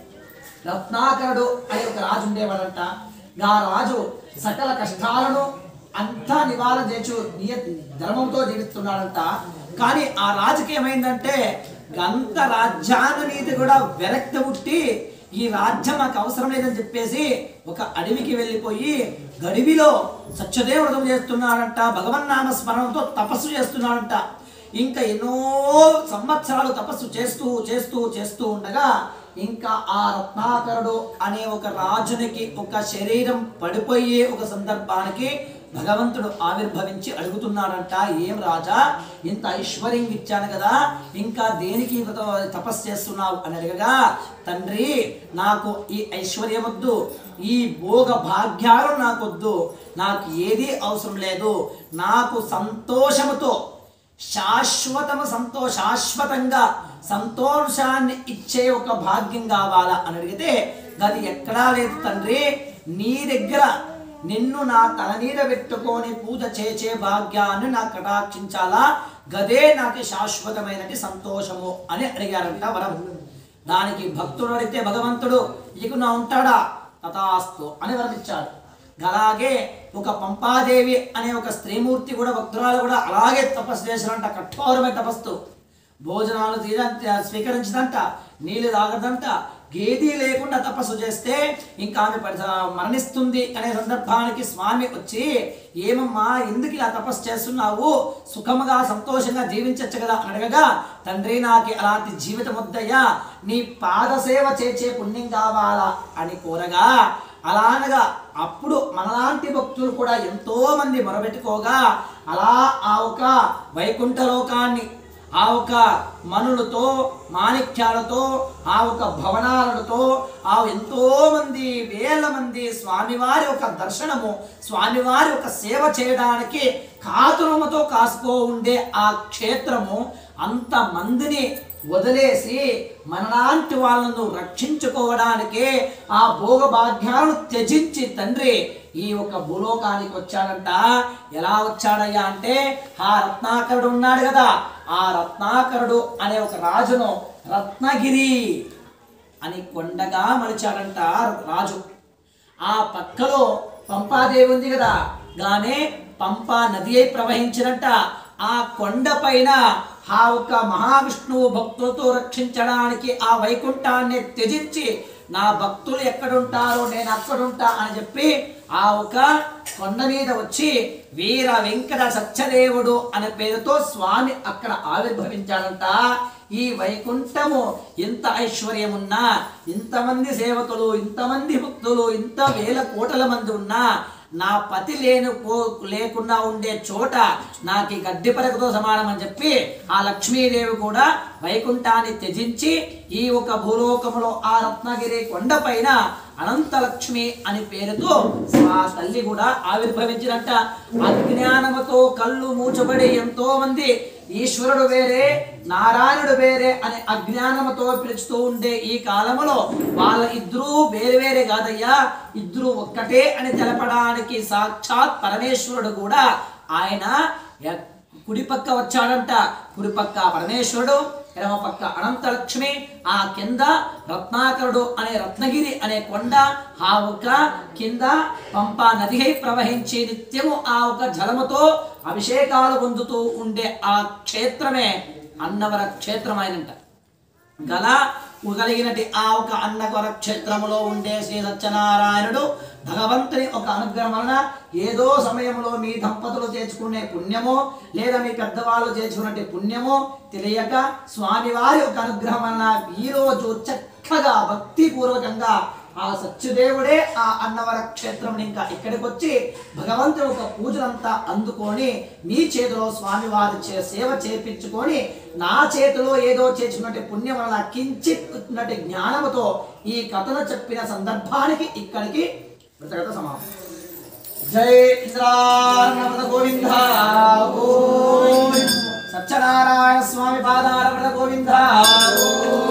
రత్నాకరుడు అనే ఒక రాజు ఉండేవాడంట ఆ రాజు సకల కష్టాలను అంతా నివారణ చేసు నియ ధర్మంతో జీవిస్తున్నాడంట కానీ ఆ రాజుకి ఏమైందంటే గంత రాజ్యాన నీతి కూడా విరక్తి పుట్టి ఈ రాజ్యం నాకు అవసరం లేదని చెప్పేసి ఒక అడవికి వెళ్ళిపోయి గడివిలో సత్యదేవుడు చేస్తున్నాడంట భగవన్నామ స్మరణతో తపస్సు చేస్తున్నాడంట ఇంకా ఎన్నో సంవత్సరాలు తపస్సు చేస్తూ చేస్తూ చేస్తూ ఉండగా ఇంకా ఆ రత్నాకరుడు అనే ఒక రాజునికి ఒక శరీరం పడిపోయే ఒక సందర్భానికి భగవంతుడు ఆవిర్భవించి అడుగుతున్నాడంట ఏం రాజా ఇంత ఐశ్వర్యం ఇచ్చాను కదా ఇంకా దేనికి వ్రత- తపస్సు చేస్తున్నావు అని అడగగా తండ్రి నాకు ఈ ఐశ్వర్యం వద్దు ఈ భోగ భాగ్యాలు నాకొద్దు నాకు ఏదీ అవసరం లేదు నాకు సంతోషముతో శాశ్వతము సంతో శాశ్వతంగా సంతోషాన్ని ఇచ్చే ఒక భాగ్యం కావాలా అని అడిగితే అది ఎక్కడా లేదు తండ్రి నీ దగ్గర నిన్ను నా తల మీద పెట్టుకొని పూజ చేసే భాగ్యాన్ని నాకు కటాక్షించాలా గదే నాకు శాశ్వతమైనటి సంతోషము అని అడిగారంట వరం దానికి భక్తుడు అడిగితే భగవంతుడు ఇక నా ఉంటాడా తథాస్తు అని వరమిచ్చాడు అలాగే ఒక పంపాదేవి అనే ఒక స్త్రీమూర్తి కూడా భక్తురాలు కూడా అలాగే తపస్సు చేశారంట కఠోరమైన తపస్సు భోజనాలు తీరంత స్వీకరించదంట నీళ్ళు తాగదంట గేది లేకుండా తపస్సు చేస్తే ఇంకా ఆమె పరి- మరణిస్తుంది అనే సందర్భానికి స్వామి వచ్చి ఏమమ్మా ఎందుకు ఇలా తపస్సు చేస్తున్నావు సుఖముగా సంతోషంగా జీవించచ్చు కదా అని అడగగా తండ్రి నాకు అలాంటి జీవితం వద్దయ్యా నీ పాదసేవ చేసే పుణ్యం కావాలా అని కోరగా అలా అనగా అప్పుడు మనలాంటి భక్తులు కూడా ఎంతో మంది మొరబెట్టుకోగా అలా ఆ ఒక వైకుంఠ లోకాన్ని ఆ ఒక మనులతో మాణిక్యాలతో ఆ ఒక భవనాలతో ఆ ఎంతో మంది వేల మంది స్వామివారి ఒక దర్శనము స్వామివారి ఒక సేవ చేయడానికి కాతురముతో కాసుకో ఉండే ఆ క్షేత్రము అంత మందిని వదిలేసి మనలాంటి వాళ్ళను రక్షించుకోవడానికి ఆ భోగభాగ్యాలను త్యజించి తండ్రి ఈ ఒక భూలోకానికి వచ్చాడంట ఎలా వచ్చాడయ్యా అంటే ఆ రత్నాకరుడు ఉన్నాడు కదా ఆ రత్నాకరుడు అనే ఒక రాజును రత్నగిరి అని కొండగా మలిచాడంట రాజు ఆ పక్కలో పంపాదేవి ఉంది కదా గానే పంపా నది అయి ప్రవహించినట్ట ఆ కొండ పైన ఆ ఒక్క మహావిష్ణువు భక్తులతో రక్షించడానికి ఆ వైకుంఠాన్ని త్యజించి నా భక్తులు ఎక్కడుంటారో నేను అక్కడుంటా అని చెప్పి ఆ ఒక కొండ మీద వచ్చి వీర వెంకట సత్యదేవుడు అనే పేరుతో స్వామి అక్కడ ఆవిర్భవించాడంట ఈ వైకుంఠము ఎంత ఐశ్వర్యమున్నా ఇంతమంది సేవకులు ఇంతమంది భక్తులు ఇంత వేల కోటల మంది ఉన్నా నా పతి లేను కో- లేకుండా ఉండే చోట నాకు ఈ గడ్డి పరకతో సమానం అని చెప్పి ఆ లక్ష్మీదేవి కూడా వైకుంఠాన్ని త్యజించి ఈ ఒక భూలోకములో ఆ రత్నగిరి కొండపైన అనంతలక్ష్మి అని పేరుతో ఆ తల్లి కూడా ఆవిర్భవించినట్ట అజ్ఞానముతో కళ్ళు మూచబడి ఎంతో మంది ఈశ్వరుడు వేరే నారాయణుడు వేరే అనే అజ్ఞానముతో పిలుచుతూ ఉండే ఈ కాలములో వాళ్ళ ఇద్దరూ వేరే వేరే కాదయ్యా ఇద్దరు ఒక్కటే అని తెలపడానికి సాక్షాత్ పరమేశ్వరుడు కూడా ఆయన ఎ- కుడి పక్క వచ్చాడంట కుడి పక్క పరమేశ్వరుడు ఎడమ పక్క అనంతలక్ష్మి ఆ కింద రత్నాకరుడు అనే రత్నగిరి అనే కొండ ఆ ఒక కింద పంపా నదిహై ప్రవహించి నిత్యము ఆ ఒక జలముతో అభిషేకాలు పొందుతూ ఉండే ఆ క్షేత్రమే అన్నవర క్షేత్రమైనంట గల కలిగినటి ఆ ఒక అన్నవర క్షేత్రములో ఉండే శ్రీ సత్యనారాయణుడు భగవంతుని ఒక అనుగ్రహం వలన ఏదో సమయంలో మీ దంపతులు చేసుకునే పుణ్యమో లేదా మీ పెద్దవాళ్ళు చేసుకునే పుణ్యమో తెలియక స్వామివారి ఒక అనుగ్రహం వలన ఈ రోజు చక్కగా భక్తిపూర్వకంగా ఆ సత్యదేవుడే ఆ అన్నవర క్షేత్రం ఇంకా ఇక్కడికి వచ్చి భగవంతుని ఒక పూజలంతా అందుకొని మీ చేతిలో స్వామివారి చే సేవ చేపించుకొని నా చేతిలో ఏదో చేసినట్టు పుణ్యం వలన కించిత్ జ్ఞానముతో ఈ కథను చెప్పిన సందర్భానికి ఇక్కడికి కృతజ్ఞత సమాప్తం జై ఇంద్రారమణ గోవింద ఓం సత్యనారాయణ స్వామి పాదారమణ గోవింద ఓం